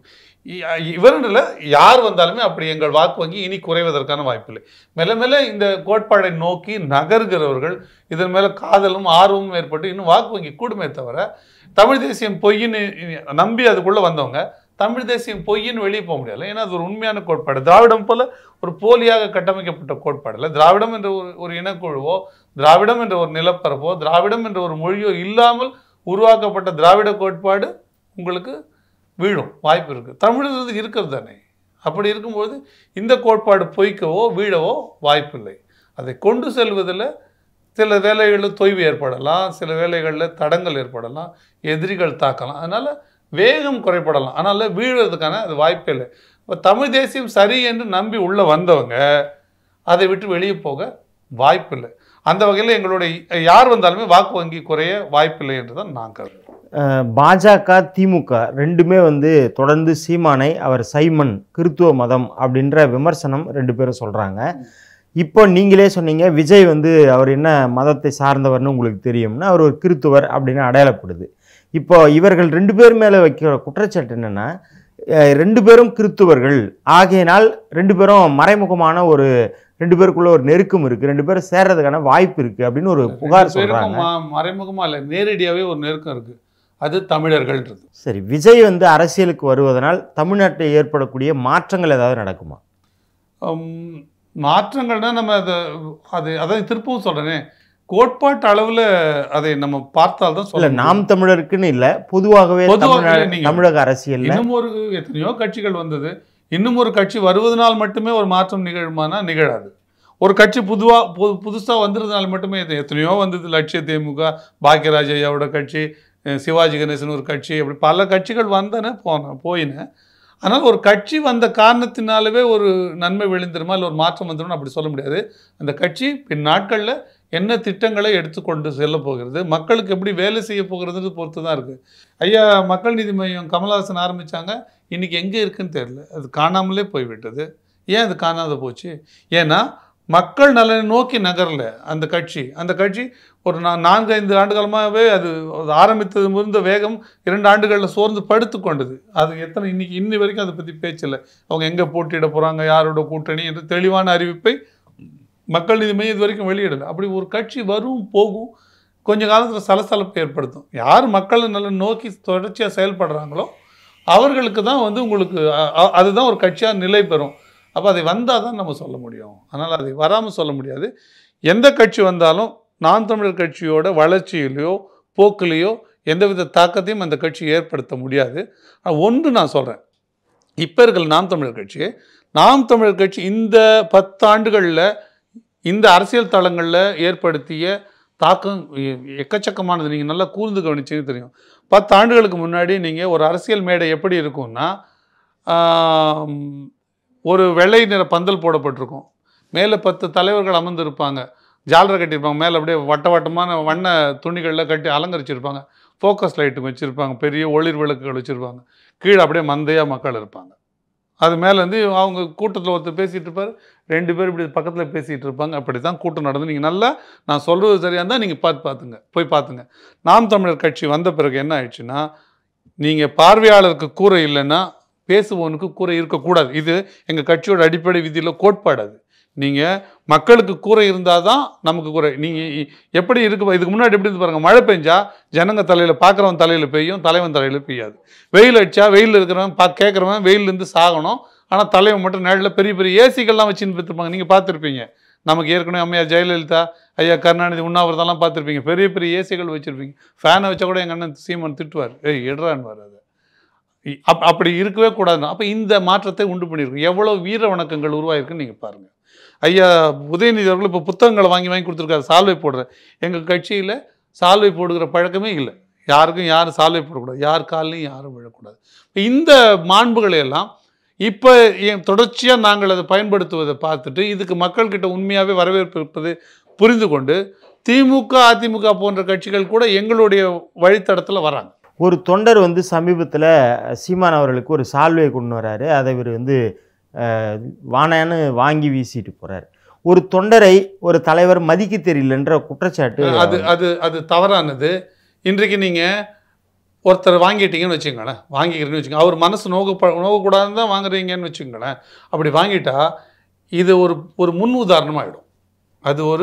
[SPEAKER 1] இவரில் யார் வந்தாலுமே அப்படி எங்கள் வாக்கு வங்கி இனி குறைவதற்கான வாய்ப்பில்லை மெல்ல மெல்ல இந்த கோட்பாடை நோக்கி நகர்கிறவர்கள் இதன் மேலே காதலும் ஆர்வமும் ஏற்பட்டு இன்னும் வாக்கு வங்கி கூடுமே தவிர தமிழ் தேசியம் பொய்ன்னு நம்பி அதுக்குள்ளே வந்தவங்க தமிழ் தேசியம் பொய்ன்னு வெளியே போக முடியாது ஏன்னா அது ஒரு உண்மையான கோட்பாடு திராவிடம் போல ஒரு போலியாக கட்டமைக்கப்பட்ட கோட்பாடு இல்லை திராவிடம் என்ற ஒரு ஒரு இனக்குழுவோ திராவிடம் என்ற ஒரு நிலப்பரப்போ திராவிடம் என்ற ஒரு மொழியோ இல்லாமல் உருவாக்கப்பட்ட திராவிட கோட்பாடு உங்களுக்கு வீழும் வாய்ப்பு இருக்குது தமிழ் இருக்கிறது தானே அப்படி இருக்கும்போது இந்த கோட்பாடு பொய்க்கவோ வீழவோ வாய்ப்பில்லை அதை கொண்டு செல்வதில் சில வேலைகளில் தொய்வு ஏற்படலாம் சில வேலைகளில் தடங்கள் ஏற்படலாம் எதிரிகள் தாக்கலாம் அதனால் வேகம் குறைப்படலாம் அதனால் வீழ்வதற்கான அது வாய்ப்பே இல்லை இப்போ தமிழ் தேசியம் சரி என்று நம்பி உள்ளே வந்தவங்க அதை விட்டு வெளியே போக வாய்ப்பில்லை அந்த வகையில் எங்களுடைய யார் வந்தாலுமே வாக்கு வங்கி குறைய வாய்ப்பில்லை என்று தான் நான் கருதுகிறேன்
[SPEAKER 2] அஹ், பாஜக திமுக ரெண்டுமே வந்து தொடர்ந்து சீமானை அவர் சைமன் கிறித்துவ மதம் அப்படின்ற விமர்சனம் ரெண்டு பேரும் சொல்கிறாங்க இப்போ நீங்களே சொன்னீங்க விஜய் வந்து அவர் என்ன மதத்தை சார்ந்தவர்னு உங்களுக்கு தெரியும்னா அவர் ஒரு கிறித்துவர் அப்படின்னு அடையாளப்படுது இப்போ இவர்கள் ரெண்டு பேர் மேலே வைக்கிற குற்றச்சாட்டு என்னென்னா ரெண்டு பேரும் கிறித்துவர்கள் ஆகையினால் ரெண்டு பேரும் மறைமுகமான ஒரு ரெண்டு பேருக்குள்ள ஒரு நெருக்கம் இருக்குது ரெண்டு பேரும் சேர்றதுக்கான வாய்ப்பு இருக்குது அப்படின்னு ஒரு புகார்
[SPEAKER 1] ரெண்டு பேருக்கும்
[SPEAKER 2] சொல்கிறாங்க
[SPEAKER 1] ம- மறைமுகமா இல்லை நேரடியாகவே ஒரு நெருக்கம் இருக்கு அது தமிழர்கள்ன்றது
[SPEAKER 2] சரி விஜய் வந்து அரசியலுக்கு வருவதனால் தமிழ்நாட்டில் ஏற்படக்கூடிய மாற்றங்கள் ஏதாவது நடக்குமா
[SPEAKER 1] உம், மாற்றங்கள்னா நம்ம அதை அது அதான் திருப்பவும் சொல்றேனே கோட்பாட்டு அளவில் அதை நம்ம பார்த்தால் தான்
[SPEAKER 2] இல்ல
[SPEAKER 1] சொல்ல
[SPEAKER 2] நாம் தமிழருக்குன்னு இல்ல பொதுவாகவே
[SPEAKER 1] பொதுவாகவே
[SPEAKER 2] தமிழ்நாடு-
[SPEAKER 1] நீங்க-
[SPEAKER 2] தமிழக அரசியல்ல
[SPEAKER 1] இன்னும் ஒரு எத்தனையோ கட்சிகள் வந்தது இன்னும் ஒரு கட்சி வருவதனால் மட்டுமே ஒரு மாற்றம் நிகழுமானா நிகழாது ஒரு கட்சி புதுவா புது புதுசாக வந்ததுனால மட்டுமே இது எத்தனையோ வந்தது லட்சிய தேமுக பாக்கியராஜ் ஐயாவோட கட்சி அஹ் சிவாஜி கணேசன் ஒரு கட்சி அப்படி பல கட்சிகள் வந்தன போன போயின ஆனால் ஒரு கட்சி வந்த காரணத்தினாலவே ஒரு நன்மை விளைந்துருமா இல்லை ஒரு மாற்றம் வந்துடும் அப்படி சொல்ல முடியாது அந்த கட்சி பின் நாட்களில் என்ன திட்டங்களை எடுத்துக்கொண்டு செல்ல போகிறது மக்களுக்கு எப்படி வேலை செய்ய போகிறதுன்னு பொறுத்து தான் இருக்குது ஐயா மக்கள் நீதி மையம் கமலஹாசன் ஆரம்பித்தாங்க இன்றைக்கி எங்கே இருக்குன்னு தெரியல அது காணாமலே போய்விட்டது ஏன் அது காணாத போச்சு ஏன்னா மக்கள் நலனை நோக்கி நகரல அந்த கட்சி அந்த கட்சி ஒரு நா நான்கு ஐந்து ஆண்டு காலமாகவே அது அது ஆரம்பித்தது இருந்த வேகம் இரண்டு ஆண்டுகளில் சோர்ந்து படுத்து கொண்டது அது எத்தனை இன்னைக்கு இன்னி வரைக்கும் அதை பற்றி பேச்சில்லை அவங்க எங்கே போட்டியிட போகிறாங்க யாரோட கூட்டணி என்று தெளிவான அறிவிப்பை மக்கள் நீதி மையம் இது வரைக்கும் வெளியிடலை அப்படி ஒரு கட்சி வரும் போகும் கொஞ்ச காலத்தில் சலசலப்பு ஏற்படுத்தும் யார் மக்கள் நலன் நோக்கி தொடர்ச்சியாக செயல்படுறாங்களோ அவர்களுக்கு தான் வந்து உங்களுக்கு அ- அ- அதுதான் ஒரு கட்சியாக நிலை பெறும் அப்போ அதை வந்தால் தான் நம்ம சொல்ல முடியும் அதனால் அதை வராமல் சொல்ல முடியாது எந்த கட்சி வந்தாலும் நான் தமிழர் கட்சியோட வளர்ச்சியிலையோ போக்கிலேயோ எந்தவித தாக்கத்தையும் அந்த கட்சி ஏற்படுத்த முடியாது ஆனா, ஒன்று நான் சொல்கிறேன் இப்போ இருக்கிற நாம் தமிழர் கட்சி நாம் தமிழர் கட்சி இந்த பத்தாண்டுகளில் இந்த அரசியல் தளங்களில் ஏற்படுத்திய தாக்கம் எ- எக்கச்சக்கமானது நீங்கள் நல்லா கூர்ந்து கவனிச்சீங்கன்னு தெரியும் பத்து ஆண்டுகளுக்கு முன்னாடி நீங்கள் ஒரு அரசியல் மேடை எப்படி இருக்கும்னா ஆம், ஒரு வெள்ளை நிற பந்தல் போடப்பட்டிருக்கும் மேலே பத்து தலைவர்கள் அமர்ந்திருப்பாங்க ஜாலரை கட்டியிருப்பாங்க மேலே அப்படியே வட்ட வட்டமான வண்ண துணிகளில் கட்டி அலங்கரிச்சிருப்பாங்க ஃபோக்கஸ் லைட்டு வச்சுருப்பாங்க பெரிய ஒளிர் விளக்குகள் வச்சுருப்பாங்க கீழே அப்படியே மந்தையாக மக்கள் இருப்பாங்க அது மேலே வந்து அவங்க கூட்டத்தில் ஒருத்தர் பேசிகிட்டு இருப்பார் ரெண்டு பேர் இப்படி பக்கத்தில் பேசிகிட்டு இருப்பாங்க அப்படி தான் கூட்டம் நடந்து நீங்கள் நல்லா நான் சொல்கிறது சரியாக இருந்தால் நீங்கள் பார்த்து பார்த்துங்க போய் பார்த்துங்க நாம் தமிழர் கட்சி வந்த பிறகு என்ன ஆயிடுச்சுன்னா நீங்கள் பார்வையாளருக்கு கூரை இல்லைன்னா பேசுபவனுக்கு கூரை இருக்கக்கூடாது இது எங்கள் கட்சியோட அடிப்படை விதியில் கோட்பாடு அது நீங்கள் மக்களுக்கு கூரை இருந்தால் தான் நமக்கு கூரை நீங்கள் எப்படி இருக்கு இதுக்கு முன்னாடி எப்படி இருந்து பாருங்கள் மழை பெஞ்சா ஜனங்க தலையில் பார்க்குறவன் தலையில் பெய்யும் தலைவன் தலையில் பெய்யாது வெயில் அடிச்சா வெயில் இருக்கிறவன் பா கேட்குறவன் வெயிலேருந்து சாகணும் ஆனால் தலைவன் மட்டும் நேரில் பெரிய பெரிய ஏசிகள்லாம் வச்சுன்னு பார்த்துருப்பாங்க நீங்கள் பார்த்துருப்பீங்க நமக்கு ஏற்கனவே அம்மையார் ஜெயலலிதா ஐயா கருணாநிதி உண்ணாவிரதம்லாம் பார்த்துருப்பீங்க பெரிய பெரிய ஏசிகள் வச்சுருப்பீங்க ஃபேனை வச்சா கூட எங்கள் அண்ணன் சீமன் திட்டுவார் ஏய் எடுறான்னு அது இ- அப் அப்படி இருக்கவே கூடாது அப்போ இந்த மாற்றத்தை உண்டு பண்ணியிருக்கு எவ்வளோ வீர வணக்கங்கள் உருவாயிருக்குன்னு நீங்கள் பாருங்கள் ஐயா உதயநிதி அவர்கள் இப்போ புத்தகங்களை வாங்கி வாங்கி கொடுத்துருக்காரு சால்வை போடுற எங்கள் கட்சியில் சால்வை போடுகிற பழக்கமே இல்லை யாருக்கும் யாரும் சால்வை போடக்கூடாது யார் கால்லையும் யாரும் விழக்கூடாது இப்ப இந்த மாண்புகளை எல்லாம் இப்போ தொடர்ச்சியாக நாங்கள் அதை பயன்படுத்துவதை பார்த்துட்டு இதுக்கு மக்கள்கிட்ட உண்மையாகவே வரவேற்பு இருப்பது புரிந்து கொண்டு திமுக அதிமுக போன்ற கட்சிகள் கூட எங்களுடைய வழித்தடத்தில் வராங்க
[SPEAKER 2] ஒரு தொண்டர் வந்து சமீபத்தில் சீமான் அவர்களுக்கு ஒரு சால்வையை கொண்டு வராரு அதை இவர் வந்து அஹ், வானான்னு வாங்கி வீசிட்டு போறாரு ஒரு தொண்டரை ஒரு தலைவர் மதிக்க தெரியலன்ற குற்றச்சாட்டு
[SPEAKER 1] அது அது அது தவறானது இன்றைக்கு நீங்கள் ஒருத்தர் வாங்கிட்டீங்கன்னு வச்சுங்களேன் வாங்கிக்கிறீங்கன்னு வச்சுக்கோங்க அவர் மனசு நோக நோகக்கூடாதுன்னு தான் வாங்குறீங்கன்னு வச்சுங்களேன் அப்படி வாங்கிட்டா இது ஒரு ஒரு முன் உதாரணமாகிடும் அது ஒரு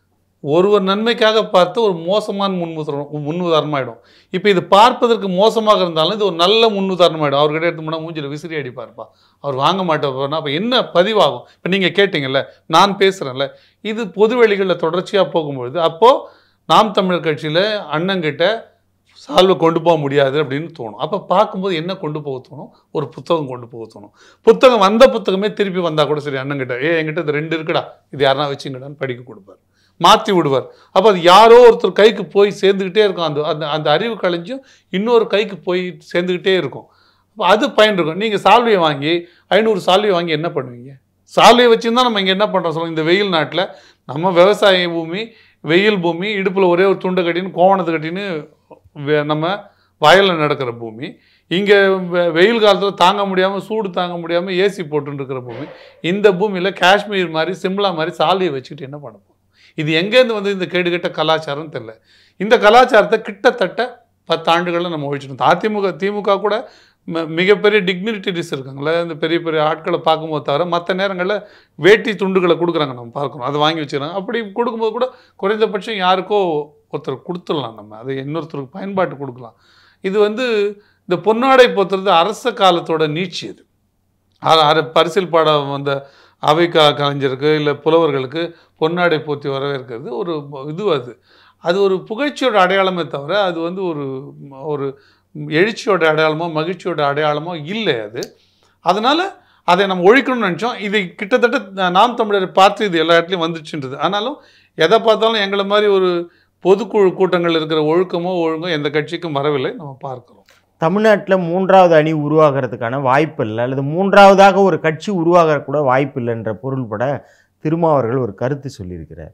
[SPEAKER 1] ஒருவர் நன்மைக்காக பார்த்து ஒரு மோசமான முன் உதாரணம் முன் உதாரணமாகிடும் இப்போ இது பார்ப்பதற்கு மோசமாக இருந்தாலும் இது ஒரு நல்ல முன் உதாரணமாகிடும் அவர்கிட்ட எடுத்து முன்னா மூஞ்சில் விசிறி அடிப்பார்ப்பா அவர் வாங்க மாட்டேன்னா அப்போ என்ன பதிவாகும் இப்போ நீங்கள் கேட்டிங்கல்ல நான் பேசுகிறேன்ல இது பொது வெளிகளில் தொடர்ச்சியாக போகும்பொழுது அப்போது நாம் தமிழர் கட்சியில் அண்ணங்கிட்ட சால்வை கொண்டு போக முடியாது அப்படின்னு தோணும் அப்போ பார்க்கும்போது என்ன கொண்டு போக தோணும் ஒரு புத்தகம் கொண்டு போக தோணும் புத்தகம் வந்த புத்தகமே திருப்பி வந்தால் கூட சரி அண்ணங்கிட்ட ஏ என்கிட்ட இது ரெண்டு இருக்குடா இது யாருனா வச்சுங்கடான்னு படிக்க கொடுப்பார் மாற்றி விடுவார் அப்போ அது யாரோ ஒருத்தர் கைக்கு போய் சேர்ந்துக்கிட்டே இருக்கும் அந்த அந்த அந்த அறிவு கலைஞ்சும் இன்னொரு கைக்கு போய் சேர்ந்துக்கிட்டே இருக்கும் அப்போ அது பயன் இருக்கும் நீங்கள் சால்வையை வாங்கி ஐநூறு சால்வையை வாங்கி என்ன பண்ணுவீங்க சால்வையை வச்சுருந்தா நம்ம இங்கே என்ன பண்ணுறோம் சொல்லுங்க இந்த வெயில் நாட்டில் நம்ம விவசாய பூமி வெயில் பூமி இடுப்பில் ஒரே ஒரு துண்டை கட்டின்னு கோவணத்தை கட்டின்னு வே- நம்ம வயலில் நடக்கிற பூமி இங்கே வெயில் காலத்தில் தாங்க முடியாமல் சூடு தாங்க முடியாமல் ஏசி போட்டுன்னு இருக்கிற பூமி இந்த பூமியில் காஷ்மீர் மாதிரி சிம்லா மாதிரி சாலையை வச்சுக்கிட்டு என்ன பண்ண போகிறோம் இது எங்கேருந்து வந்து இந்த கேடுகெட்ட கலாச்சாரம் தெரில இந்த கலாச்சாரத்தை கிட்டத்தட்ட பத்து ஆண்டுகளில் நம்ம ஒழிச்சிட்டோம் அதிமுக திமுக கூட ம- மிகப்பெரிய டிக்னிட்டிஸ் இருக்காங்களே இந்த பெரிய பெரிய ஆட்களை பார்க்கும்போது தவிர மற்ற நேரங்களில் வேட்டி துண்டுகளை கொடுக்குறாங்க நம்ம பார்க்குறோம் அதை வாங்கி வச்சுக்கிறாங்க அப்படி கொடுக்கும்போது கூட குறைந்தபட்சம் யாருக்கோ ஒருத்தர் கொடுத்துடலாம் நம்ம அதை இன்னொருத்தருக்கு பயன்பாட்டு கொடுக்கலாம் இது வந்து இந்த பொன்னாடை போத்துறது அரச காலத்தோட நீட்சி அது அ- அர- பரிசில் பாடம் வந்த அவை க கலைஞருக்கு இல்லை புலவர்களுக்கு பொன்னாடை போத்தி வரவேற்கிறது ஒரு இது அது அது ஒரு புகழ்ச்சியோட அடையாளமே தவிர அது வந்து ஒரு ஒரு எழுச்சியோட அடையாளமோ மகிழ்ச்சியோட அடையாளமோ இல்லை அது அதனால் அதை நம்ம ஒழிக்கணும்னு நினச்சோம் இது கிட்டத்தட்ட நாம் தமிழரை பார்த்து இது எல்லா இடத்துலையும் வந்துச்சுன்றது ஆனாலும் எதை பார்த்தாலும் எங்களை மாதிரி ஒரு பொதுக்குழு கூட்டங்கள் இருக்கிற ஒழுக்கமோ ஒழுங்கோ எந்த கட்சிக்கும் வரவில்லை நம்ம பார்க்கிறோம்
[SPEAKER 2] தமிழ்நாட்டில் மூன்றாவது அணி உருவாகிறதுக்கான வாய்ப்பு இல்லை அல்லது மூன்றாவதாக ஒரு கட்சி உருவாக கூட வாய்ப்பு இல்லைன்ற பொருள்பட திருமாவர்கள் ஒரு கருத்து சொல்லியிருக்கிறார்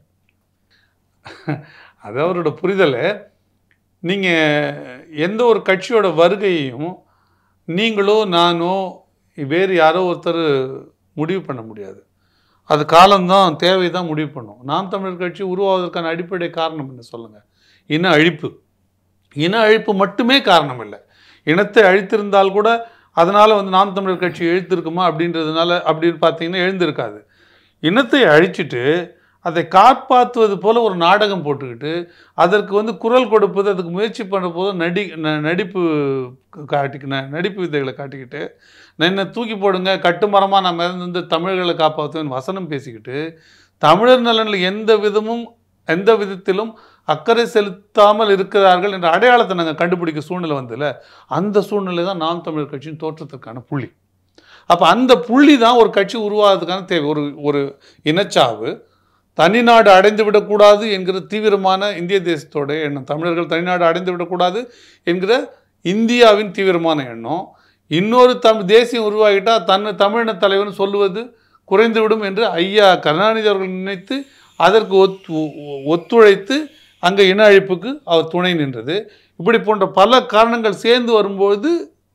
[SPEAKER 1] அது அவரோட புரிதலை நீங்கள் எந்த ஒரு கட்சியோட வருகையையும் நீங்களோ நானோ வேறு யாரோ ஒருத்தர் முடிவு பண்ண முடியாது அது காலம்தான் தேவை தான் முடிவு பண்ணும் நாம் தமிழர் கட்சி உருவாவதற்கான அடிப்படை காரணம் என்ன சொல்லுங்கள் இன அழிப்பு இன அழிப்பு மட்டுமே காரணம் இல்லை இனத்தை அழித்திருந்தால் கூட அதனால் வந்து நாம் தமிழர் கட்சி எழுத்திருக்குமா அப்படின்றதுனால அப்படின்னு பார்த்தீங்கன்னா எழுந்திருக்காது இனத்தை அழிச்சிட்டு அதை காப்பாற்றுவது போல ஒரு நாடகம் போட்டுக்கிட்டு அதற்கு வந்து குரல் கொடுப்பது அதுக்கு முயற்சி பண்ணுற போது நடி ந- நடிப்பு காட்டி ந- நடிப்பு வித்தைகளை காட்டிக்கிட்டு நான் என்ன தூக்கி போடுங்க கட்டுமரமாக நான் மிதந்து தமிழர்களை காப்பாற்றுவேன் வசனம் பேசிக்கிட்டு தமிழர் நலனில் எந்த விதமும் எந்த விதத்திலும் அக்கறை செலுத்தாமல் இருக்கிறார்கள் என்ற அடையாளத்தை நாங்கள் கண்டுபிடிக்க சூழ்நிலை வந்ததுல அந்த சூழ்நிலை தான் நாம் தமிழர் கட்சியின் தோற்றத்திற்கான புள்ளி அப்போ அந்த புள்ளி தான் ஒரு கட்சி உருவாகிறதுக்கான தேவை ஒரு ஒரு இனச்சாவு தனிநாடு அடைந்து விடக்கூடாது என்கிற தீவிரமான இந்திய தேசத்தோட எண்ணம் தமிழர்கள் தனிநாடு அடைந்து விடக்கூடாது என்கிற இந்தியாவின் தீவிரமான எண்ணம் இன்னொரு தம் தேசியம் உருவாகிட்டா தன்னை தமிழின தலைவன் சொல்லுவது குறைந்துவிடும் என்று ஐயா கருணாநிதி அவர்கள் நினைத்து அதற்கு ஒத்து ஒத்துழைத்து அங்கே இன அழிப்புக்கு அவர் துணை நின்றது இப்படி போன்ற பல காரணங்கள் சேர்ந்து வரும்போது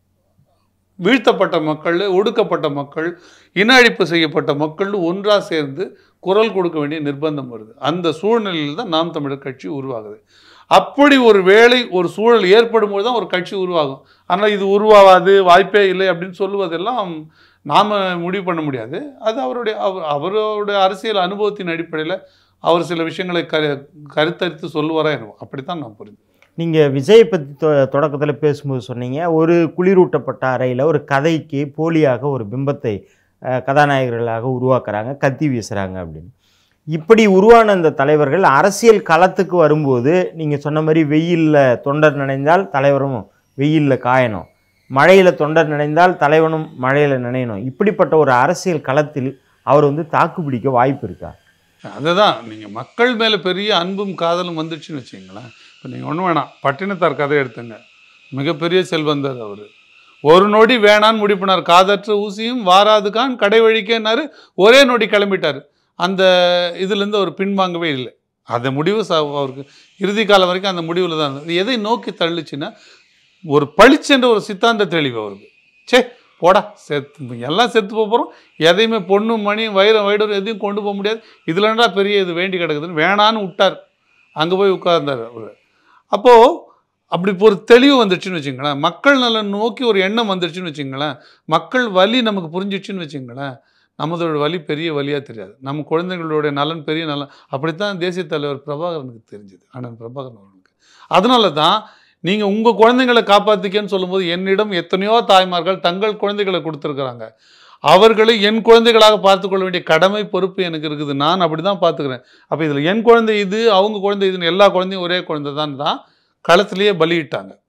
[SPEAKER 1] வீழ்த்தப்பட்ட மக்கள் ஒடுக்கப்பட்ட மக்கள் இன அழிப்பு செய்யப்பட்ட மக்கள் ஒன்றாக சேர்ந்து குரல் கொடுக்க வேண்டிய நிர்பந்தம் வருது அந்த சூழ்நிலையில் தான் நாம் தமிழர் கட்சி உருவாகுது அப்படி ஒரு வேளை ஒரு சூழல் ஏற்படும் போது தான் ஒரு கட்சி உருவாகும் ஆனால் இது உருவாகாது வாய்ப்பே இல்லை அப்படின்னு சொல்லுவதெல்லாம் நாம் முடிவு பண்ண முடியாது அது அவருடைய அவர் அவருடைய அரசியல் அனுபவத்தின் அடிப்படையில் அவர் சில விஷயங்களை க கருத்தரித்து சொல்லுவாரா என்னவோ அப்படித்தான் நான் புரிந்து
[SPEAKER 2] நீங்கள் விஜயை பற்றி தொ தொடக்கத்தில் பேசும்போது சொன்னீங்க ஒரு குளிரூட்டப்பட்ட அறையில் ஒரு கதைக்கு போலியாக ஒரு பிம்பத்தை அஹ், கதாநாயகர்களாக உருவாக்குறாங்க கத்தி வீசுகிறாங்க அப்படின்னு இப்படி உருவான அந்த தலைவர்கள் அரசியல் களத்துக்கு வரும்போது நீங்கள் சொன்ன மாதிரி வெயிலில் தொண்டர் நினைந்தால் தலைவரும் வெயிலில் காயணும் மழையில் தொண்டர் நினைந்தால் தலைவனும் மழையில் நினையணும் இப்படிப்பட்ட ஒரு அரசியல் களத்தில் அவர் வந்து தாக்கு பிடிக்க வாய்ப்பு இருக்கா
[SPEAKER 1] அதுதான் நீங்கள் மக்கள் மேலே பெரிய அன்பும் காதலும் வந்துடுச்சுன்னு வச்சுங்களேன் இப்போ நீங்கள் ஒன்றும் வேணாம் பட்டினத்தார் கதை எடுத்துங்க மிகப்பெரிய செல்வந்தர் அவர் ஒரு நொடி வேணான்னு முடிவு பண்ணார் காதற்ற ஊசியும் வாராதுக்கான் கடை வழிக்கேன்னாரு ஒரே நொடி கிளம்பிட்டார் அந்த இதுலேருந்து அவர் பின்வாங்கவே இல்லை அந்த முடிவு ச அவருக்கு இறுதி காலம் வரைக்கும் அந்த முடிவில் தான் இருந்தது எதை நோக்கி தள்ளுச்சுன்னா ஒரு பளிச்சென்ற ஒரு சித்தாந்த தெளிவு அவருக்கு சே போடா செத்து எல்லாம் செத்து போக போகிறோம் எதையுமே பொண்ணு மணி வைரம் வைடூர் எதையும் கொண்டு போக முடியாது இதுலண்டா பெரிய இது வேண்டி கிடக்குதுன்னு வேணான்னு விட்டார் அங்கே போய் உட்கார்ந்தார் அவர் அப்போது அப்படி ஒரு தெளிவு வந்துடுச்சுன்னு வச்சுங்களேன் மக்கள் நலன் நோக்கி ஒரு எண்ணம் வந்துடுச்சுன்னு வச்சுங்களேன் மக்கள் வலி நமக்கு புரிஞ்சிடுச்சுன்னு வச்சுங்களேன் நமதோட வலி பெரிய வலியாக தெரியாது நம்ம குழந்தைகளுடைய நலன் பெரிய நலன் அப்படித்தான் தேசிய தலைவர் பிரபாகரனுக்கு தெரிஞ்சது அண்ணன் பிரபாகரன் அவர்களுக்கு அதனால தான் நீங்கள் உங்கள் குழந்தைங்களை காப்பாற்றிக்கன்னு சொல்லும்போது என்னிடம் எத்தனையோ தாய்மார்கள் தங்கள் குழந்தைகளை கொடுத்துருக்குறாங்க அவர்களை என் குழந்தைகளாக பார்த்துக்கொள்ள வேண்டிய கடமை பொறுப்பு எனக்கு இருக்குது நான் அப்படி தான் பார்த்துக்கிறேன் அப்போ இதில் என் குழந்தை இது அவங்க குழந்தை இதுன்னு எல்லா குழந்தையும் ஒரே குழந்தை தான் தான் களத்திலேயே பலியிட்டாங்க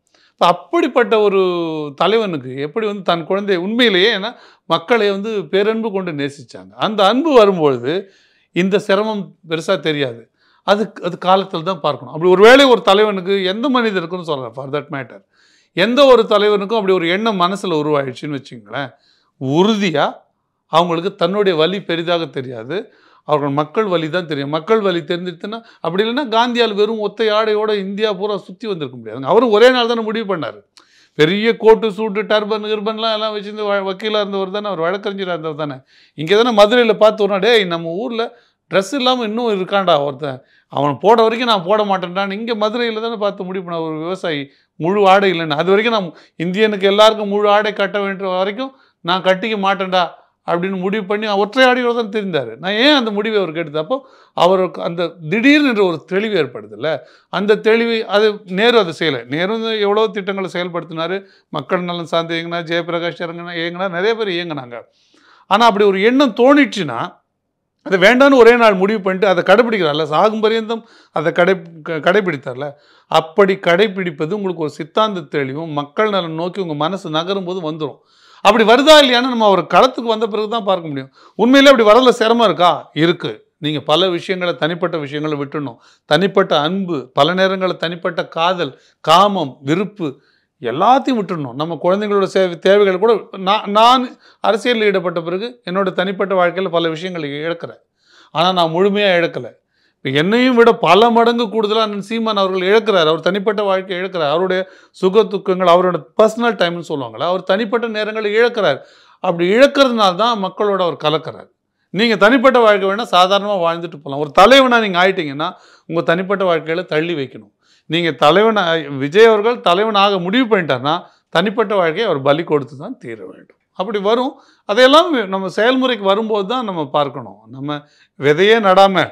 [SPEAKER 1] இப்போ அப்படிப்பட்ட ஒரு தலைவனுக்கு எப்படி வந்து தன் குழந்தை உண்மையிலேயே ஏன்னா மக்களை வந்து பேரன்பு கொண்டு நேசிச்சாங்க அந்த அன்பு வரும்பொழுது இந்த சிரமம் பெருசாக தெரியாது அது அது காலத்தில் தான் பார்க்கணும் அப்படி ஒருவேளை ஒரு தலைவனுக்கு எந்த மனிதருக்குன்னு சொல்கிறேன் ஃபார் தட் மேட்டர் எந்த ஒரு தலைவனுக்கும் அப்படி ஒரு எண்ணம் மனசில் உருவாயிடுச்சுன்னு வச்சுங்களேன் உறுதியாக அவங்களுக்கு தன்னுடைய வலி பெரிதாக தெரியாது அவர்கள் மக்கள் வலி தான் தெரியும் மக்கள் வலி தெரிஞ்சிருச்சுன்னா அப்படி இல்லைன்னா காந்தியால் வெறும் ஒத்தை ஆடையோட இந்தியா பூரா சுற்றி வந்திருக்க முடியாது அவரும் ஒரே நாள் தானே முடிவு பண்ணார் பெரிய கோட்டு சூட்டு டர்பன் கிர்பன்லாம் எல்லாம் வச்சிருந்து வ- வக்கீலா இருந்தவர் தானே அவர் வழக்கறிஞராக இருந்தவர் தானே இங்கே தானே மதுரையில் பார்த்து ஒரு நாள், டேய் நம்ம ஊரில் ட்ரெஸ் இல்லாமல் இன்னும் இருக்கான்டா ஒருத்தன் அவன் போட வரைக்கும் நான் போட மாட்டேன்டான்னு இங்கே மதுரையில் தானே பார்த்து முடிவு பண்ண ஒரு விவசாயி முழு ஆடை இல்லைன்னு அது வரைக்கும் நான் இந்தியனுக்கு எல்லாருக்கும் முழு ஆடை கட்ட வேண்டிய வரைக்கும் நான் கட்டிக்க மாட்டேன்டா அப்படின்னு முடிவு பண்ணி ஒற்றை ஆடையோட தான் தெரிந்தார் நான் ஏன் அந்த முடிவை அவருக்கு எடுத்தேன் அப்போ அவருக்கு அந்த திடீர்னு என்ற ஒரு தெளிவு ஏற்படுதுல்ல அந்த தெளிவை அது நேரு அதை செய்யலை நேரு வந்து எவ்வளோ திட்டங்களை செயல்படுத்தினார் மக்கள் நலன் சார்ந்து இயங்கினா ஜெயபிரகாஷ் இறங்கினா இயங்கினா நிறைய பேர் இயங்கினாங்க ஆனால் அப்படி ஒரு எண்ணம் தோணிச்சுன்னா அதை வேண்டான்னு ஒரே நாள் முடிவு பண்ணிட்டு அதை கடைப்பிடிக்கிறார்ல சாகும் பரியந்தம் அதை கடை க- கடைப்பிடித்தார்ல அப்படி கடைப்பிடிப்பது உங்களுக்கு ஒரு சித்தாந்த தெளிவும் மக்கள் நலன் நோக்கி உங்கள் மனசு நகரும் போது வந்துடும் அப்படி வருதா இல்லையான்னு நம்ம ஒரு களத்துக்கு வந்த பிறகு தான் பார்க்க முடியும் உண்மையிலே அப்படி வரல சிரமம் இருக்கா இருக்கு நீங்கள் பல விஷயங்களை தனிப்பட்ட விஷயங்களை விட்டுணும் தனிப்பட்ட அன்பு பல நேரங்களில் தனிப்பட்ட காதல் காமம் விருப்பு எல்லாத்தையும் விட்டுடணும் நம்ம குழந்தைங்களோட சேவை தேவைகள் கூட நான் நான் அரசியலில் ஈடுபட்ட பிறகு என்னோட தனிப்பட்ட வாழ்க்கையில் பல விஷயங்களை இழக்கிறேன் ஆனால் நான் முழுமையாக இழக்கலை இப்போ என்னையும் விட பல மடங்கு கூடுதலாக அண்ணன் சீமான் அவர்கள் இழக்கிறார் அவர் தனிப்பட்ட வாழ்க்கையை இழக்கிறார் அவருடைய சுக துக்கங்கள் அவரோட பர்சனல் டைம்னு சொல்லுவாங்களே அவர் தனிப்பட்ட நேரங்களை இழக்கிறார் அப்படி இழக்கிறதுனால தான் மக்களோட அவர் கலக்கிறார் நீங்கள் தனிப்பட்ட வாழ்க்கை வேணால் சாதாரணமாக வாழ்ந்துட்டு போகலாம் ஒரு தலைவனாக நீங்கள் ஆயிட்டீங்கன்னா உங்கள் தனிப்பட்ட வாழ்க்கையில் தள்ளி வைக்கணும் நீங்கள் தலைவன் விஜய் அவர்கள் தலைவனாக முடிவு பண்ணிட்டார்னா தனிப்பட்ட வாழ்க்கையை அவர் பலி கொடுத்து தான் தீர வேண்டும் அப்படி வரும் அதையெல்லாம் நம்ம செயல்முறைக்கு வரும்போது தான் நம்ம பார்க்கணும் நம்ம விதையே நடாமல்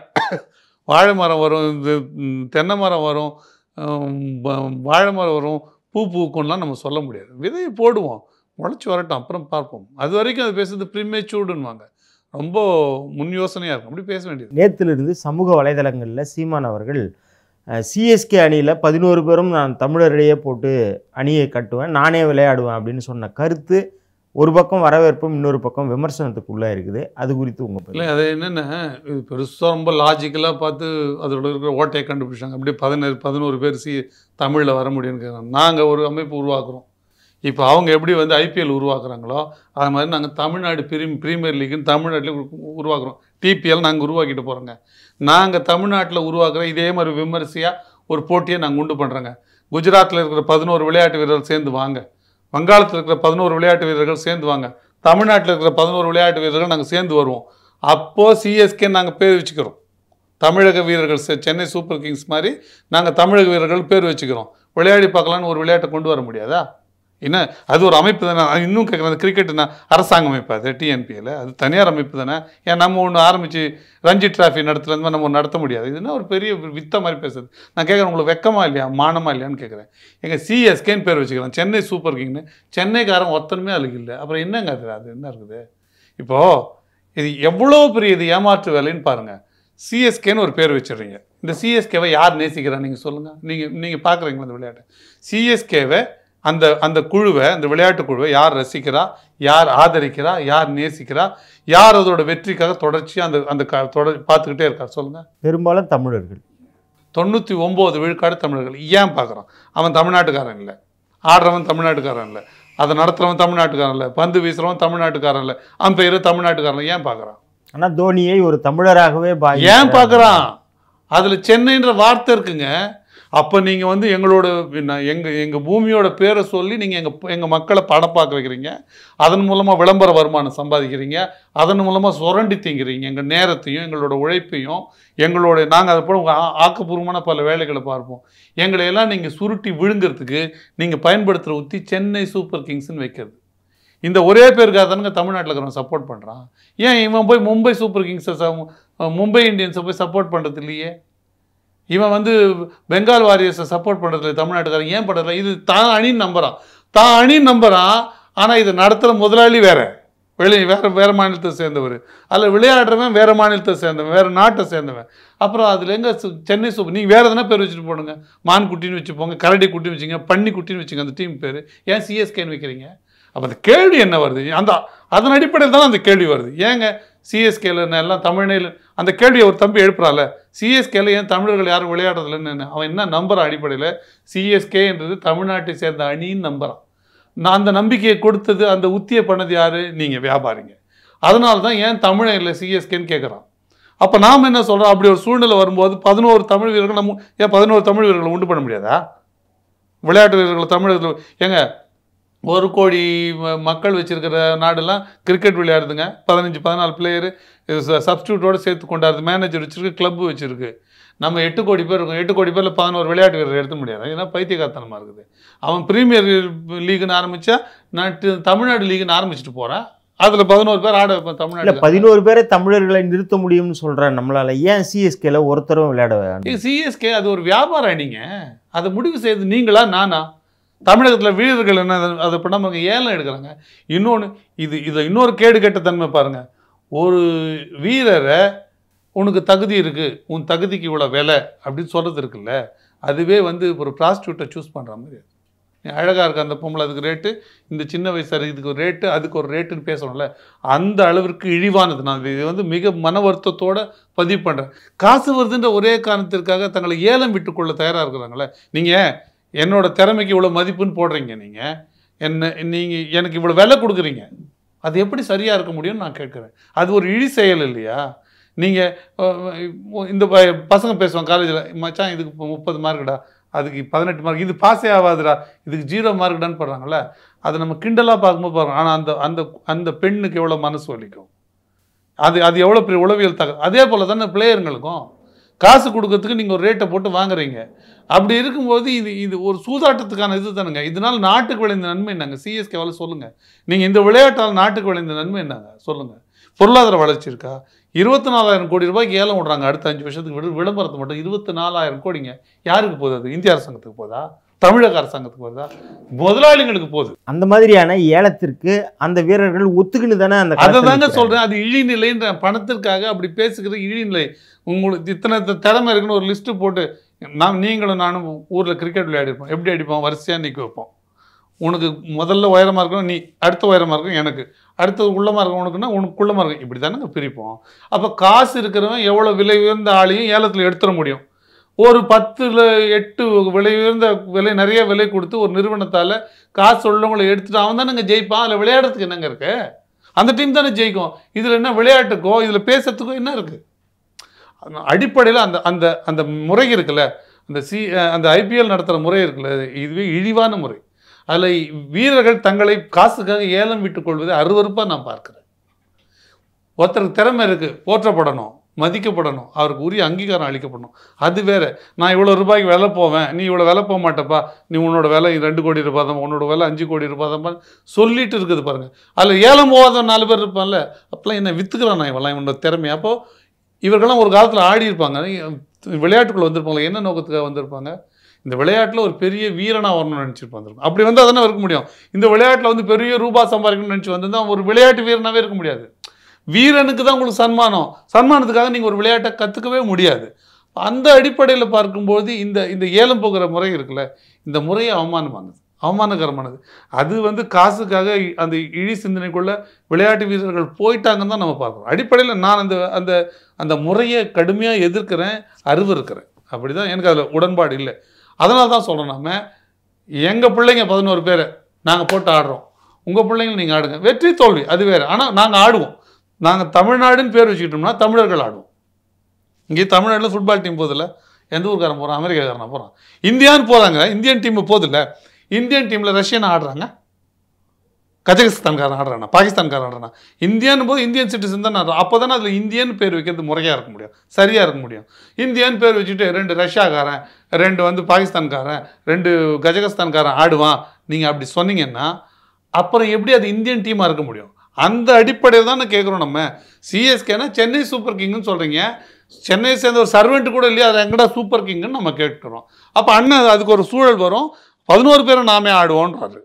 [SPEAKER 1] வாழை மரம் வரும் இது ம், தென்னை மரம் வரும் ஹம், வ- வாழை மரம் வரும் பூ பூக்கும்லாம் நம்ம சொல்ல முடியாது விதையை போடுவோம் முளைச்சி வரட்டும் அப்புறம் பார்ப்போம் அது வரைக்கும் அது பேசுறது ப்ரிமேச்சூர்டுன்னுவாங்க ரொம்ப முன் யோசனையாக இருக்கும் அப்படி பேச வேண்டியது
[SPEAKER 2] நேத்திலிருந்து சமூக வலைதளங்களில் சீமான் அவர்கள் சிஎஸ்கே அணியில் பதினோரு பேரும் நான் தமிழரிடையே போட்டு அணியை கட்டுவேன் நானே விளையாடுவேன் அப்படின்னு சொன்ன கருத்து ஒரு பக்கம் வரவேற்பும் இன்னொரு பக்கம் விமர்சனத்துக்குள்ளே இருக்குது அது குறித்து உங்கள்
[SPEAKER 1] இல்லை அது என்னென்ன இது பெருசாக ரொம்ப லாஜிக்கலாக பார்த்து அதோட இருக்கிற ஓட்டையை கண்டுபிடிச்சாங்க அப்படியே பதினேழு பதினோரு பேர் சி தமிழில் வர முடியும்னு நாங்கள் ஒரு அமைப்பு உருவாக்குறோம் இப்போ அவங்க எப்படி வந்து ஐபிஎல் உருவாக்குறாங்களோ அது மாதிரி நாங்கள் தமிழ்நாடு பிரீம் பிரீமியர் லீக்னு தமிழ்நாட்டில் உருவாக்குறோம் டிபிஎல் நாங்கள் உருவாக்கிட்டு போகிறோங்க நாங்கள் தமிழ்நாட்டில் உருவாக்குற இதே மாதிரி விமரிசையாக ஒரு போட்டியை நாங்கள் உண்டு பண்ணுறோங்க குஜராத்தில் இருக்கிற பதினோரு விளையாட்டு வீரர்கள் சேர்ந்து வாங்க வங்காளத்தில் இருக்கிற பதினோரு விளையாட்டு வீரர்கள் சேர்ந்து வாங்க தமிழ்நாட்டில் இருக்கிற பதினோரு விளையாட்டு வீரர்கள் நாங்கள் சேர்ந்து வருவோம் அப்போது சிஎஸ்கே நாங்கள் பேர் வச்சுக்கிறோம் தமிழக வீரர்கள் செ- சென்னை சூப்பர் கிங்ஸ் மாதிரி நாங்கள் தமிழக வீரர்கள் பேர் வச்சுக்கிறோம் விளையாடி பார்க்கலான்னு ஒரு விளையாட்டை கொண்டு வர முடியாதா என்ன அது ஒரு அமைப்பு தானே அது இன்னும் கேட்குறேன் கிரிக்கெட் நான் அரசாங்க அமைப்பு அது டிஎன்பிஎல் அது தனியார் அமைப்பு தானே ஏன் நம்ம ஒன்று ஆரம்பித்து ரஞ்சி டிராஃபி நடத்துறது மாதிரி நம்ம ஒண்ணு நடத்த முடியாது இதுனா ஒரு பெரிய வித்த மாதிரி பேசுறது நான் கேட்குறேன் உங்களுக்கு வெக்கமா இல்லையா மானமா இல்லையான்னு கேட்குறேன் எங்கள் சிஎஸ்கேன்னு பேர் வச்சுக்கிறேன் சென்னை சூப்பர் கிங்னு சென்னைக்காரன் ஒத்தனுமே அதுக்கு இல்லை அப்புறம் என்னங்க அது அது என்ன இருக்குது இப்போது இது எவ்வளோ பெரிய இது ஏமாற்று வேலைன்னு பாருங்கள் சிஎஸ்கேன்னு ஒரு பேர் வச்சிடுறீங்க இந்த சிஎஸ்கேவை யார் நேசிக்கிறா நீங்கள் சொல்லுங்கள் நீங்கள் நீங்கள் பார்க்குறீங்களா இந்த விளையாட்டை சிஎஸ்கேவை அந்த அந்த குழுவை அந்த விளையாட்டு குழுவை யார் ரசிக்கிறா யார் ஆதரிக்கிறா யார் நேசிக்கிறா யார் அதோட வெற்றிக்காக தொடர்ச்சியாக அந்த அந்த க- தொடர் பார்த்துக்கிட்டே இருக்கா சொல்லுங்கள்
[SPEAKER 2] பெரும்பாலும் தமிழர்கள்
[SPEAKER 1] தொண்ணூற்றி ஒம்பது விழுக்காடு தமிழர்கள் ஏன் பார்க்குறான் அவன் தமிழ்நாட்டுக்காரன் இல்லை ஆடுறவன் தமிழ்நாட்டுக்காரன் இல்லை அதை நடத்துகிறவன் தமிழ்நாட்டுக்காரன் இல்லை பந்து வீசுறவன் தமிழ்நாட்டுக்காரன் இல்லை அம்பையர் தமிழ்நாட்டுக்காரன் ஏன் பார்க்குறான்
[SPEAKER 2] ஆனால் தோனியை ஒரு தமிழராகவே பாவி
[SPEAKER 1] ஏன் பார்க்குறான் அதில் சென்னைன்ற வார்த்தை இருக்குங்க அப்போ நீங்கள் வந்து எங்களோட நான் எங்கள் எங்கள் பூமியோட பேரை சொல்லி நீங்கள் எங்கள் எங்கள் மக்களை படம் பார்க்க வைக்கிறீங்க அதன் மூலமாக விளம்பர வருமானம் சம்பாதிக்கிறீங்க அதன் மூலமாக சுரண்டி திங்கிறீங்க எங்கள் நேரத்தையும் எங்களோட உழைப்பையும் எங்களோட நாங்கள் அதை போல உங்க ஆ- ஆக்கப்பூர்வமான பல வேலைகளை பார்ப்போம் எங்களை எல்லாம் நீங்கள் சுருட்டி விழுங்கிறதுக்கு நீங்கள் பயன்படுத்துகிற உத்தி சென்னை சூப்பர் கிங்ஸ்னு வைக்கிறது இந்த ஒரே பேருக்காக தானுங்க தமிழ்நாட்டில் இருக்கிறவன் சப்போர்ட் பண்ணுறான் ஏன் இவன் போய் மும்பை சூப்பர் கிங்ஸை மும்பை இந்தியன்ஸை போய் சப்போர்ட் பண்ணுறது இல்லையே இவன் வந்து பெங்கால் வாரியர்ஸை சப்போர்ட் பண்ணுறதுல தமிழ்நாட்டுக்காரன் ஏன் பண்ணுறதில்ல இது தான் அணின்னு நம்புறான் தான் அணின்னு நம்புறான் ஆனால் இதை நடத்துகிற முதலாளி வேற வெளி வேறு வேறு மாநிலத்தை சேர்ந்தவர் அல்ல விளையாடுறவன் வேறு மாநிலத்தை சேர்ந்தவன் வேறு நாட்டை சேர்ந்தவன் அப்புறம் அதில் எங்கே சென்னை சூப்பர் நீங்கள் வேறு எதனா பேர் வச்சுட்டு போடுங்க மான் குட்டின்னு வச்சுப்போங்க கரடி குட்டின்னு வச்சுங்க பன்னி குட்டின்னு வச்சுங்க அந்த டீம் பேர் ஏன் சிஎஸ்கேன்னு வைக்கிறீங்க அப்போ அந்த கேள்வி என்ன வருது அந்த அதன் அடிப்படையில் தான் அந்த கேள்வி வருது ஏங்க சிஎஸ்கேல எல்லாம் தமிழ்நெல் அந்த கேள்வியை ஒரு தம்பி எழுப்புறால சிஎஸ்கேல ஏன் தமிழர்கள் யாரும் விளையாடுறதில்லன்னு அவன் என்ன நம்புற அடிப்படையில் சிஎஸ்கே என்றது தமிழ்நாட்டை சேர்ந்த அணின்னு நம்புறான் நான் அந்த நம்பிக்கையை கொடுத்தது அந்த உத்தியை பண்ணது யாரு நீங்கள் வியாபாரிங்க அதனால தான் ஏன் தமிழன் இல்லை சிஎஸ்கேன்னு கேட்குறான் அப்போ நாம் என்ன சொல்கிறோம் அப்படி ஒரு சூழ்நிலை வரும்போது பதினோரு தமிழ் வீரர்கள் நம்ம ஏன் பதினோரு தமிழ் வீரர்களை உண்டு பண்ண முடியாதா விளையாட்டு வீரர்கள் தமிழர்கள் ஏங்க ஒரு கோடி ம- மக்கள் வச்சிருக்கிற நாடெல்லாம் கிரிக்கெட் விளையாடுதுங்க பதினஞ்சு பதினாலு பிளேயரு சப்ஸ்டியூட்டோட சேர்த்து கொண்டாடுது மேனேஜர் வச்சிருக்கு கிளப் வச்சிருக்கு நம்ம எட்டு கோடி பேர் இருக்கோம் எட்டு கோடி பேரில் பதினோரு விளையாட்டு வீரர் எடுத்த முடியாது ஏன்னா பைத்தியக்காரத்தனமாக இருக்குது அவன் பிரீமியர் லீக்னு ஆரம்பித்தா நாட்டு தமிழ்நாடு லீக்னு ஆரம்பிச்சுட்டு போகிறான் அதில் பதினோரு பேர் ஆட வைப்பேன்
[SPEAKER 2] இல்ல
[SPEAKER 1] தமிழ்நாடு
[SPEAKER 2] பதினோரு பேரை தமிழர்களை நிறுத்த முடியும்னு சொல்ற நம்மளால ஏன் சிஎஸ்கேல ஒருத்தரும் விளையாட வேண்டாம்
[SPEAKER 1] சிஎஸ்கே அது ஒரு வியாபார அணிங்க அதை முடிவு செய்து நீங்களா நானா தமிழகத்தில் வீரர்கள் என்ன அதை- அதை பண்ணாமல் ஏலம் எடுக்கிறாங்க இன்னொன்று இது இதை இன்னொரு கேடு கெட்ட தன்மை பாருங்க ஒரு வீரரை உனக்கு தகுதி இருக்கு உன் தகுதிக்கு இவ்வளோ விலை அப்படின்னு சொல்றது இருக்குல்ல அதுவே வந்து ஒரு ப்ராஸ்டியூட்டை சூஸ் பண்ணுற மாதிரி நீ அழகாக இருக்க அந்த பொம்பளை அதுக்கு ரேட்டு இந்த சின்ன வயசு இதுக்கு ஒரு ரேட்டு அதுக்கு ஒரு ரேட்டுன்னு பேசணும்ல அந்த அளவிற்கு இழிவானது நான் இது வந்து மிக மன வருத்தத்தோட பதிவு பண்ணுறேன் காசு வருதுன்ற ஒரே காரணத்திற்காக தங்களை ஏலம் விட்டுக்கொள்ள தயாராக இருக்கிறாங்களே நீங்கள் என்னோட திறமைக்கு இவ்வளோ மதிப்புன்னு போடுறீங்க நீங்கள் என்ன நீங்கள் எனக்கு இவ்வளோ விலை கொடுக்குறீங்க அது எப்படி சரியாக இருக்க முடியும்னு நான் கேட்குறேன் அது ஒரு இழி செயல் இல்லையா நீங்கள் இந்த ப- பசங்க பேசுவாங்க காலேஜில் மச்சான் இதுக்கு இப்போ முப்பது மார்க்குடா அதுக்கு பதினெட்டு மார்க் இது பாஸே ஆகாதுடா இதுக்கு ஜீரோ மார்க்குடான்னு போடுறாங்கல்ல அதை நம்ம கிண்டலாக பார்க்கும்போது பாருங்க ஆனால் அந்த அந்த அந்த பெண்ணுக்கு எவ்வளோ மனசு வலிக்கும் அது அது எவ்வளோ பெரிய உளவியல் தக அதே போல் தானே பிளேயருங்களுக்கும் காசு கொடுக்கறதுக்கு நீங்கள் ஒரு ரேட்டை போட்டு வாங்குறீங்க அப்படி இருக்கும்போது இது இது ஒரு சூதாட்டத்துக்கான இது தானுங்க இதனால் நாட்டுக்கு விளைந்த நன்மை என்னங்க சிஎஸ்கே வேலை சொல்லுங்கள் நீங்கள் இந்த விளையாட்டால் நாட்டுக்கு விளைந்த நன்மை என்னங்க சொல்லுங்கள் பொருளாதார வளர்ச்சி இருக்கா இருபத்தி நாலாயிரம் கோடி ரூபாய்க்கு ஏலம் விடுறாங்க அடுத்த அஞ்சு வருஷத்துக்கு விடு விளம்பரத்தை மட்டும் இருபத்தி நாலாயிரம் கோடிங்க யாருக்கு போகுது அது இந்திய அரசாங்கத்துக்கு போதா தமிழக அரசாங்கத்துக்கு போதா முதலாளிங்களுக்கு போகுது
[SPEAKER 2] அந்த மாதிரியான ஏலத்திற்கு அந்த வீரர்கள் ஒத்துக்கின்னு தானே அந்த
[SPEAKER 1] அதை
[SPEAKER 2] களத்துல
[SPEAKER 1] தாங்க
[SPEAKER 2] நிக்கிறாங்க.
[SPEAKER 1] சொல்றேன் அது இழிநிலைன்ற பணத்திற்காக அப்படி பேசுகிறது இழிநிலை உங்களுக்கு இத்தனை த- திறமை இருக்குன்னு ஒரு லிஸ்ட்டு போட்டு நாம் நீங்களும் நானும் ஊரில் கிரிக்கெட் விளையாடிருப்போம் எப்படி அடிப்போம் வரிசையாக நிற்க வைப்போம் உனக்கு முதல்ல உயரமாக இருக்கணும் நீ அடுத்த உயரமாக இருக்கும் எனக்கு அடுத்தது உள்ளமாக இருக்கும் உனக்குன்னா உனக்கு குள்ளமாக இருக்கும் இப்படி தானே பிரிப்போம் அப்போ காசு இருக்கிறவன் எவ்வளோ விலை உயர்ந்த ஆளையும் ஏலத்தில் எடுத்துட முடியும் ஒரு பத்துல எட்டு விலை உயர்ந்த விலை நிறைய விலை கொடுத்து ஒரு நிறுவனத்தால் காசு உள்ளவங்களை எடுத்துட்டு அவன் தானேங்க ஜெயிப்பான் அதில் விளையாடுறதுக்கு என்னங்க இருக்கு அந்த டீம் தானே ஜெயிக்கும் இதில் என்ன விளையாட்டுக்கோ இதில் பேசுறதுக்கோ என்ன இருக்கு அடிப்படையில் அந்த அந்த அந்த முறை இருக்குல்ல அந்த சி அந்த ஐபிஎல் நடத்துகிற முறை இருக்குல்ல இதுவே இழிவான முறை அதில் வீரர்கள் தங்களை காசுக்காக ஏலம் விட்டுக் கொள்வதை அருவருப்பாக நான் பார்க்குறேன் ஒருத்தருக்கு திறமை இருக்குது போற்றப்படணும் மதிக்கப்படணும் அவருக்கு உரிய அங்கீகாரம் அளிக்கப்படணும் அது வேற நான் இவ்வளோ ரூபாய்க்கு விலை போவேன் நீ இவ்வளோ விலை போக மாட்டப்பா நீ உன்னோட விலை ரெண்டு கோடி ரூபாய் தான் உன்னோட விலை அஞ்சு கோடி ரூபாய் தான் சொல்லிட்டு இருக்குது பாருங்க அதில் ஏலம் போகாத நாலு பேர் இருப்பான்ல அப்பெல்லாம் என்ன வித்துக்கிறான் நான் இவெல்லாம் இவனோட திறமை அப்போ இவர்கள்லாம் ஒரு காலத்தில் ஆடி இருப்பாங்க விளையாட்டுக்குள்ள வந்திருப்பாங்க என்ன நோக்கத்துக்காக வந்திருப்பாங்க இந்த விளையாட்டில் ஒரு பெரிய வீரனாக வரணும்னு நினச்சிருப்பாங்க அப்படி வந்தால் தானே இருக்க முடியும் இந்த விளையாட்டில் வந்து பெரிய ரூபா சம்பாதிக்கணும்னு நினச்சி வந்து தான் ஒரு விளையாட்டு வீரனாகவே இருக்க முடியாது வீரனுக்கு தான் உங்களுக்கு சன்மானம் சன்மானத்துக்காக நீங்கள் ஒரு விளையாட்டை கற்றுக்கவே முடியாது அந்த அடிப்படையில் பார்க்கும்போது இந்த இந்த ஏலம் போகிற முறை இருக்குல்ல இந்த முறையை அவமானமானது அவமானகரமானது அது வந்து காசுக்காக இ- அந்த இழி சிந்தனைக்குள்ள விளையாட்டு வீரர்கள் போயிட்டாங்கன்னு தான் நம்ம பார்க்குறோம் அடிப்படையில் நான் அந்த அந்த அந்த முறையை கடுமையாக எதிர்க்கிறேன் அருவு இருக்கிறேன் அப்படி தான் எனக்கு அதில் உடன்பாடு இல்லை அதனால தான் சொல்கிறோம் நம்ம எங்கள் பிள்ளைங்க பதினோரு பேரை நாங்கள் போட்டு ஆடுறோம் உங்கள் பிள்ளைங்க நீங்கள் ஆடுங்க வெற்றி தோல்வி அது வேறு ஆனால் நாங்கள் ஆடுவோம் நாங்கள் தமிழ்நாடுன்னு பேர் வச்சுக்கிட்டோம்னா தமிழர்கள் ஆடுவோம் இங்கே தமிழ்நாட்டில் ஃபுட்பால் டீம் போதில்ல எந்த ஊர்க்காரன் போகிறான் அமெரிக்காக்காரன் போகிறான் இந்தியான்னு போகிறாங்க இந்தியன் டீம் போதில்ல இந்தியன் டீமில் ரஷ்யன் ஆடுறாங்க கஜகஸ்தான்காரன் ஆடுறானா பாகிஸ்தான்காரன் ஆடுறானா இந்தியான்னு போது இந்தியன் சிட்டிசன் தான் ஆடுறான் அப்போ தானே அதில் இந்தியன் பேர் வைக்கிறது முறையாக இருக்க முடியும் சரியாக இருக்க முடியும் இந்தியன் பேர் வச்சுட்டு ரெண்டு ரஷ்யாக்காரன் ரெண்டு வந்து பாகிஸ்தான்காரன் ரெண்டு கஜகஸ்தான்காரன் ஆடுவான் நீங்கள் அப்படி சொன்னீங்கன்னா அப்புறம் எப்படி அது இந்தியன் டீமாக இருக்க முடியும் அந்த அடிப்படையில் தானே கேட்குறோம் நம்ம சிஎஸ்கேனா சென்னை சூப்பர் கிங்னு சொல்கிறீங்க சென்னை சேர்ந்த ஒரு சர்வெண்ட் கூட இல்லையா அது எங்கடா சூப்பர் கிங்னு நம்ம கேட்குறோம் அப்போ அண்ணன் அதுக்கு ஒரு சூழல் வரும் பதினோரு பேரை நாமே ஆடுவோன்றாரு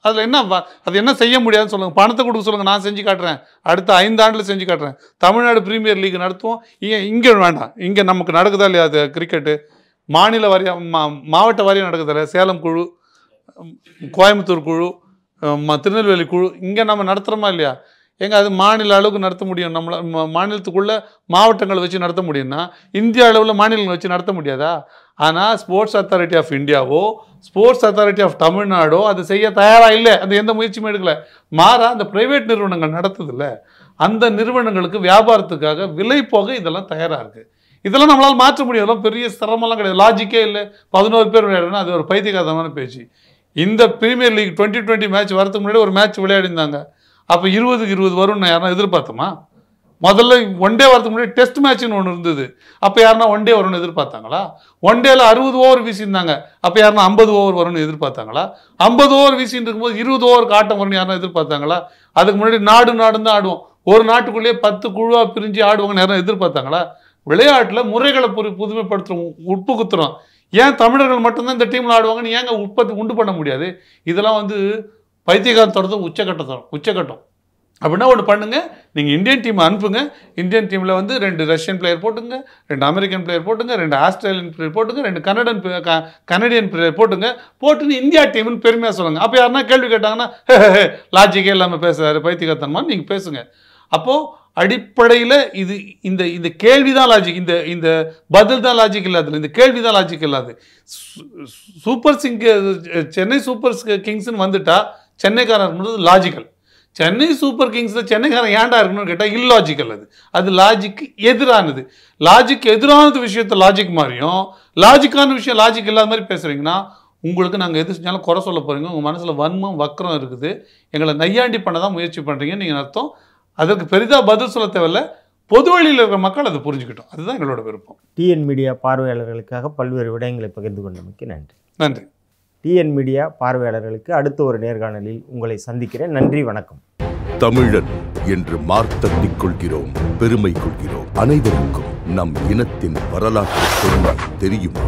[SPEAKER 1] அதில் என்ன வ- அது என்ன செய்ய முடியாதுன்னு சொல்லுங்கள் பணத்தை கொடுக்க சொல்லுங்கள் நான் செஞ்சு காட்டுறேன் அடுத்த ஐந்து ஆண்டில் செஞ்சு காட்டுறேன் தமிழ்நாடு பிரீமியர் லீக் நடத்துவோம் இங்கே இங்கே வேண்டாம் இங்கே நமக்கு நடக்குதா இல்லையா அது கிரிக்கெட்டு மாநில வாரியம் மா மாவட்ட வாரியம் நடக்குதா இல்லையா சேலம் குழு உம், கோயம்புத்தூர் குழு உம், ம- திருநெல்வேலி குழு இங்கே நம்ம நடத்துகிறோமா இல்லையா எங்க அது மாநில அளவுக்கு நடத்த முடியும் நம்மள ம- மாநிலத்துக்குள்ள மாவட்டங்கள் வச்சு நடத்த முடியும்னா இந்திய அளவில் மாநிலங்கள் வச்சு நடத்த முடியாதா ஆனால் ஸ்போர்ட்ஸ் அத்தாரிட்டி ஆஃப் இந்தியாவோ ஸ்போர்ட்ஸ் அத்தாரிட்டி ஆஃப் தமிழ்நாடோ அது செய்ய தயாராக இல்லை அது எந்த முயற்சியுமே எடுக்கல மாறா அந்த பிரைவேட் நிறுவனங்கள் நடத்துதில்ல அந்த நிறுவனங்களுக்கு வியாபாரத்துக்காக விலை போக இதெல்லாம் தயாராக இருக்குது இதெல்லாம் நம்மளால் மாற்ற முடியும் அதெல்லாம் பெரிய சிரமம்லாம் கிடையாது லாஜிக்கே இல்லை பதினோரு பேர் விளையாடுனா அது ஒரு பைத்தியகாரமான பேச்சு இந்த premier league twenty twenty match வரதுக்கு முன்னாடி ஒரு மேட்ச் விளையாடிருந்தாங்க அப்போ இருபதுக்கு இருபது வரும்னு யாரும் எதிர்பார்த்தோமா முதல்ல ஒன் டே வரதுக்கு முன்னாடி டெஸ்ட் மேட்ச்னு ஒன்று இருந்தது அப்போ யாருன்னா ஒன் டே வரும்னு எதிர்பார்த்தாங்களா ஒன் டேல அறுபது ஓவர் வீசியிருந்தாங்க அப்போ யாருன்னா ஐம்பது ஓவர் வரும்னு எதிர்பார்த்தாங்களா ஐம்பது ஓவர் வீசின்னு இருக்கும்போது இருபது ஓவருக்கு ஆட்டம் வரும்னு யாரும் எதிர்பார்த்தாங்களா அதுக்கு முன்னாடி நாடு நாடுன்னு தான் ஆடுவோம் ஒரு நாட்டுக்குள்ளேயே பத்து குழுவாக பிரிஞ்சு ஆடுவாங்கன்னு யாரும் எதிர்பார்த்தாங்களா விளையாட்டில் முறைகளை புரி புதுமைப்படுத்துகிறோம் உட்புகுத்துறோம் ஏன் தமிழர்கள் மட்டும்தான் இந்த டீமில் ஆடுவாங்கன்னு ஏங்க உற்பத்தி உண்டு பண்ண முடியாது இதெல்லாம் வந்து பைத்தியகாரத்தோடது உச்சக்கட்டத்தோம் உச்சக்கட்டம் அப்படின்னா ஒன்று பண்ணுங்க நீங்கள் இந்தியன் டீம் அனுப்புங்க இந்தியன் டீமில் வந்து ரெண்டு ரஷ்யன் பிளேயர் போட்டுங்க ரெண்டு அமெரிக்கன் பிளேயர் போட்டுங்க ரெண்டு ஆஸ்திரேலியன் பிளேயர் போட்டுங்க ரெண்டு கனடன் player- க- கனடியன் பிளேயர் போட்டுங்க போட்டுன்னு இந்தியா டீம்னு பெருமையாக சொல்லுங்க அப்போ யாருன்னா கேள்வி கேட்டாங்கன்னா லாஜிக்கே இல்லாமல் பேசுறாரு பைத்தியகாரத்தனமா நீங்கள் பேசுங்க அப்போது அடிப்படையில் இது இந்த இந்த கேள்வி தான் லாஜிக் இந்த இந்த பதில் தான் லாஜிக் இல்லாது இந்த கேள்வி தான் லாஜிக் இல்லாது சூ- சூப்பர் சிங் சென்னை சூப்பர் கிங்ஸ்னு வந்துட்டா சென்னைக்காரர் இருந்தது லாஜிக்கல் சென்னை சூப்பர் கிங்ஸில் சென்னைக்காரன் ஏன்டா இருக்கணும்னு கேட்டால் இல்லாஜிக்கல் அது அது லாஜிக் எதிரானது லாஜிக் எதிரானது விஷயத்தை லாஜிக் மாதிரியும் லாஜிக்கான விஷயம் லாஜிக் இல்லாத மாதிரி பேசுகிறீங்கன்னா உங்களுக்கு நாங்கள் எது செஞ்சாலும் குறை சொல்ல போகிறீங்க உங்கள் மனசில் வன்மம் வக்கரம் இருக்குது எங்களை நையாண்டி பண்ண தான் முயற்சி பண்ணுறீங்க நீங்கள் அர்த்தம் அதற்கு பெரிதாக பதில் சொல்ல தேவையில்ல பொது வழியில் இருக்கிற மக்கள் அதை புரிஞ்சுக்கிட்டோம் அதுதான் எங்களோட விருப்பம்
[SPEAKER 2] டிஎன் மீடியா பார்வையாளர்களுக்காக பல்வேறு விடயங்களை பகிர்ந்து கொண்டமைக்கு நன்றி
[SPEAKER 1] நன்றி
[SPEAKER 2] டிஎன் மீடியா பார்வையாளர்களுக்கு அடுத்த ஒரு நேர்காணலில் உங்களை சந்திக்கிறேன் நன்றி வணக்கம்
[SPEAKER 3] தமிழன் என்று மார்த்தட்டிக் கொள்கிறோம் பெருமை கொள்கிறோம் அனைவருக்கும் நம் இனத்தின் வரலாற்று சொன்னால் தெரியுமா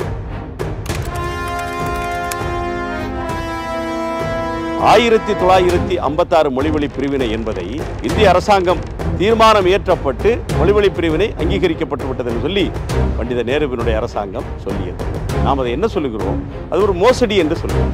[SPEAKER 4] ஆயிரத்தி தொள்ளாயிரத்தி ஐம்பத்தாறு மொழிவழி பிரிவினை என்பதை இந்திய அரசாங்கம் தீர்மானம் இயற்றப்பட்டு மொழிவழி பிரிவினை அங்கீகரிக்கப்பட்டு விட்டது என்று சொல்லி பண்டித நேருவினுடைய அரசாங்கம் சொல்லியது நாம் அதை என்ன சொல்லுகிறோம் அது ஒரு மோசடி என்று சொல்லுகிறோம்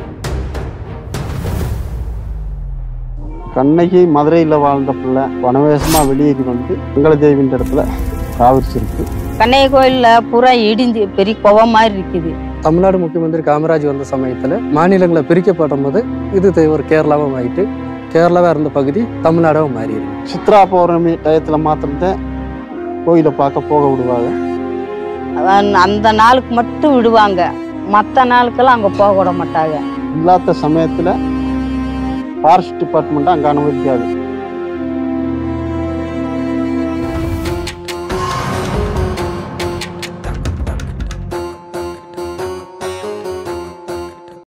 [SPEAKER 5] கண்ணகி மதுரையில் வாழ்ந்த பிள்ளை வனவேசமாக வெளியேறி வந்து மங்களதேவின்ற இடத்துல தாவிச்சிருக்கு
[SPEAKER 6] கண்ணைய கோயில்ல பூரா இடிஞ்சு பெரிய குவம் மாதிரி இருக்குது
[SPEAKER 7] தமிழ்நாடு முக்கியமந்திரி காமராஜ் வந்த சமயத்தில் மாநிலங்களை பிரிக்கப்படும் போது இது தெ- ஒரு கேரளாவும் ஆயிட்டு கேரளாவாக இருந்த பகுதி தமிழ்நாடாவும் மாறிடுது
[SPEAKER 5] சித்ரா பௌர்ணமி டயத்தில் மாத்திரம்தான் கோயிலை பார்க்க போக விடுவாங்க
[SPEAKER 6] அவன் அந்த நாளுக்கு மட்டும் விடுவாங்க மற்ற நாளுக்கெல்லாம் அங்கே போக விட மாட்டாங்க
[SPEAKER 5] இல்லாத சமயத்தில் ஃபாரஸ்ட் டிபார்ட்மெண்ட் அங்கே அனுமதிக்காது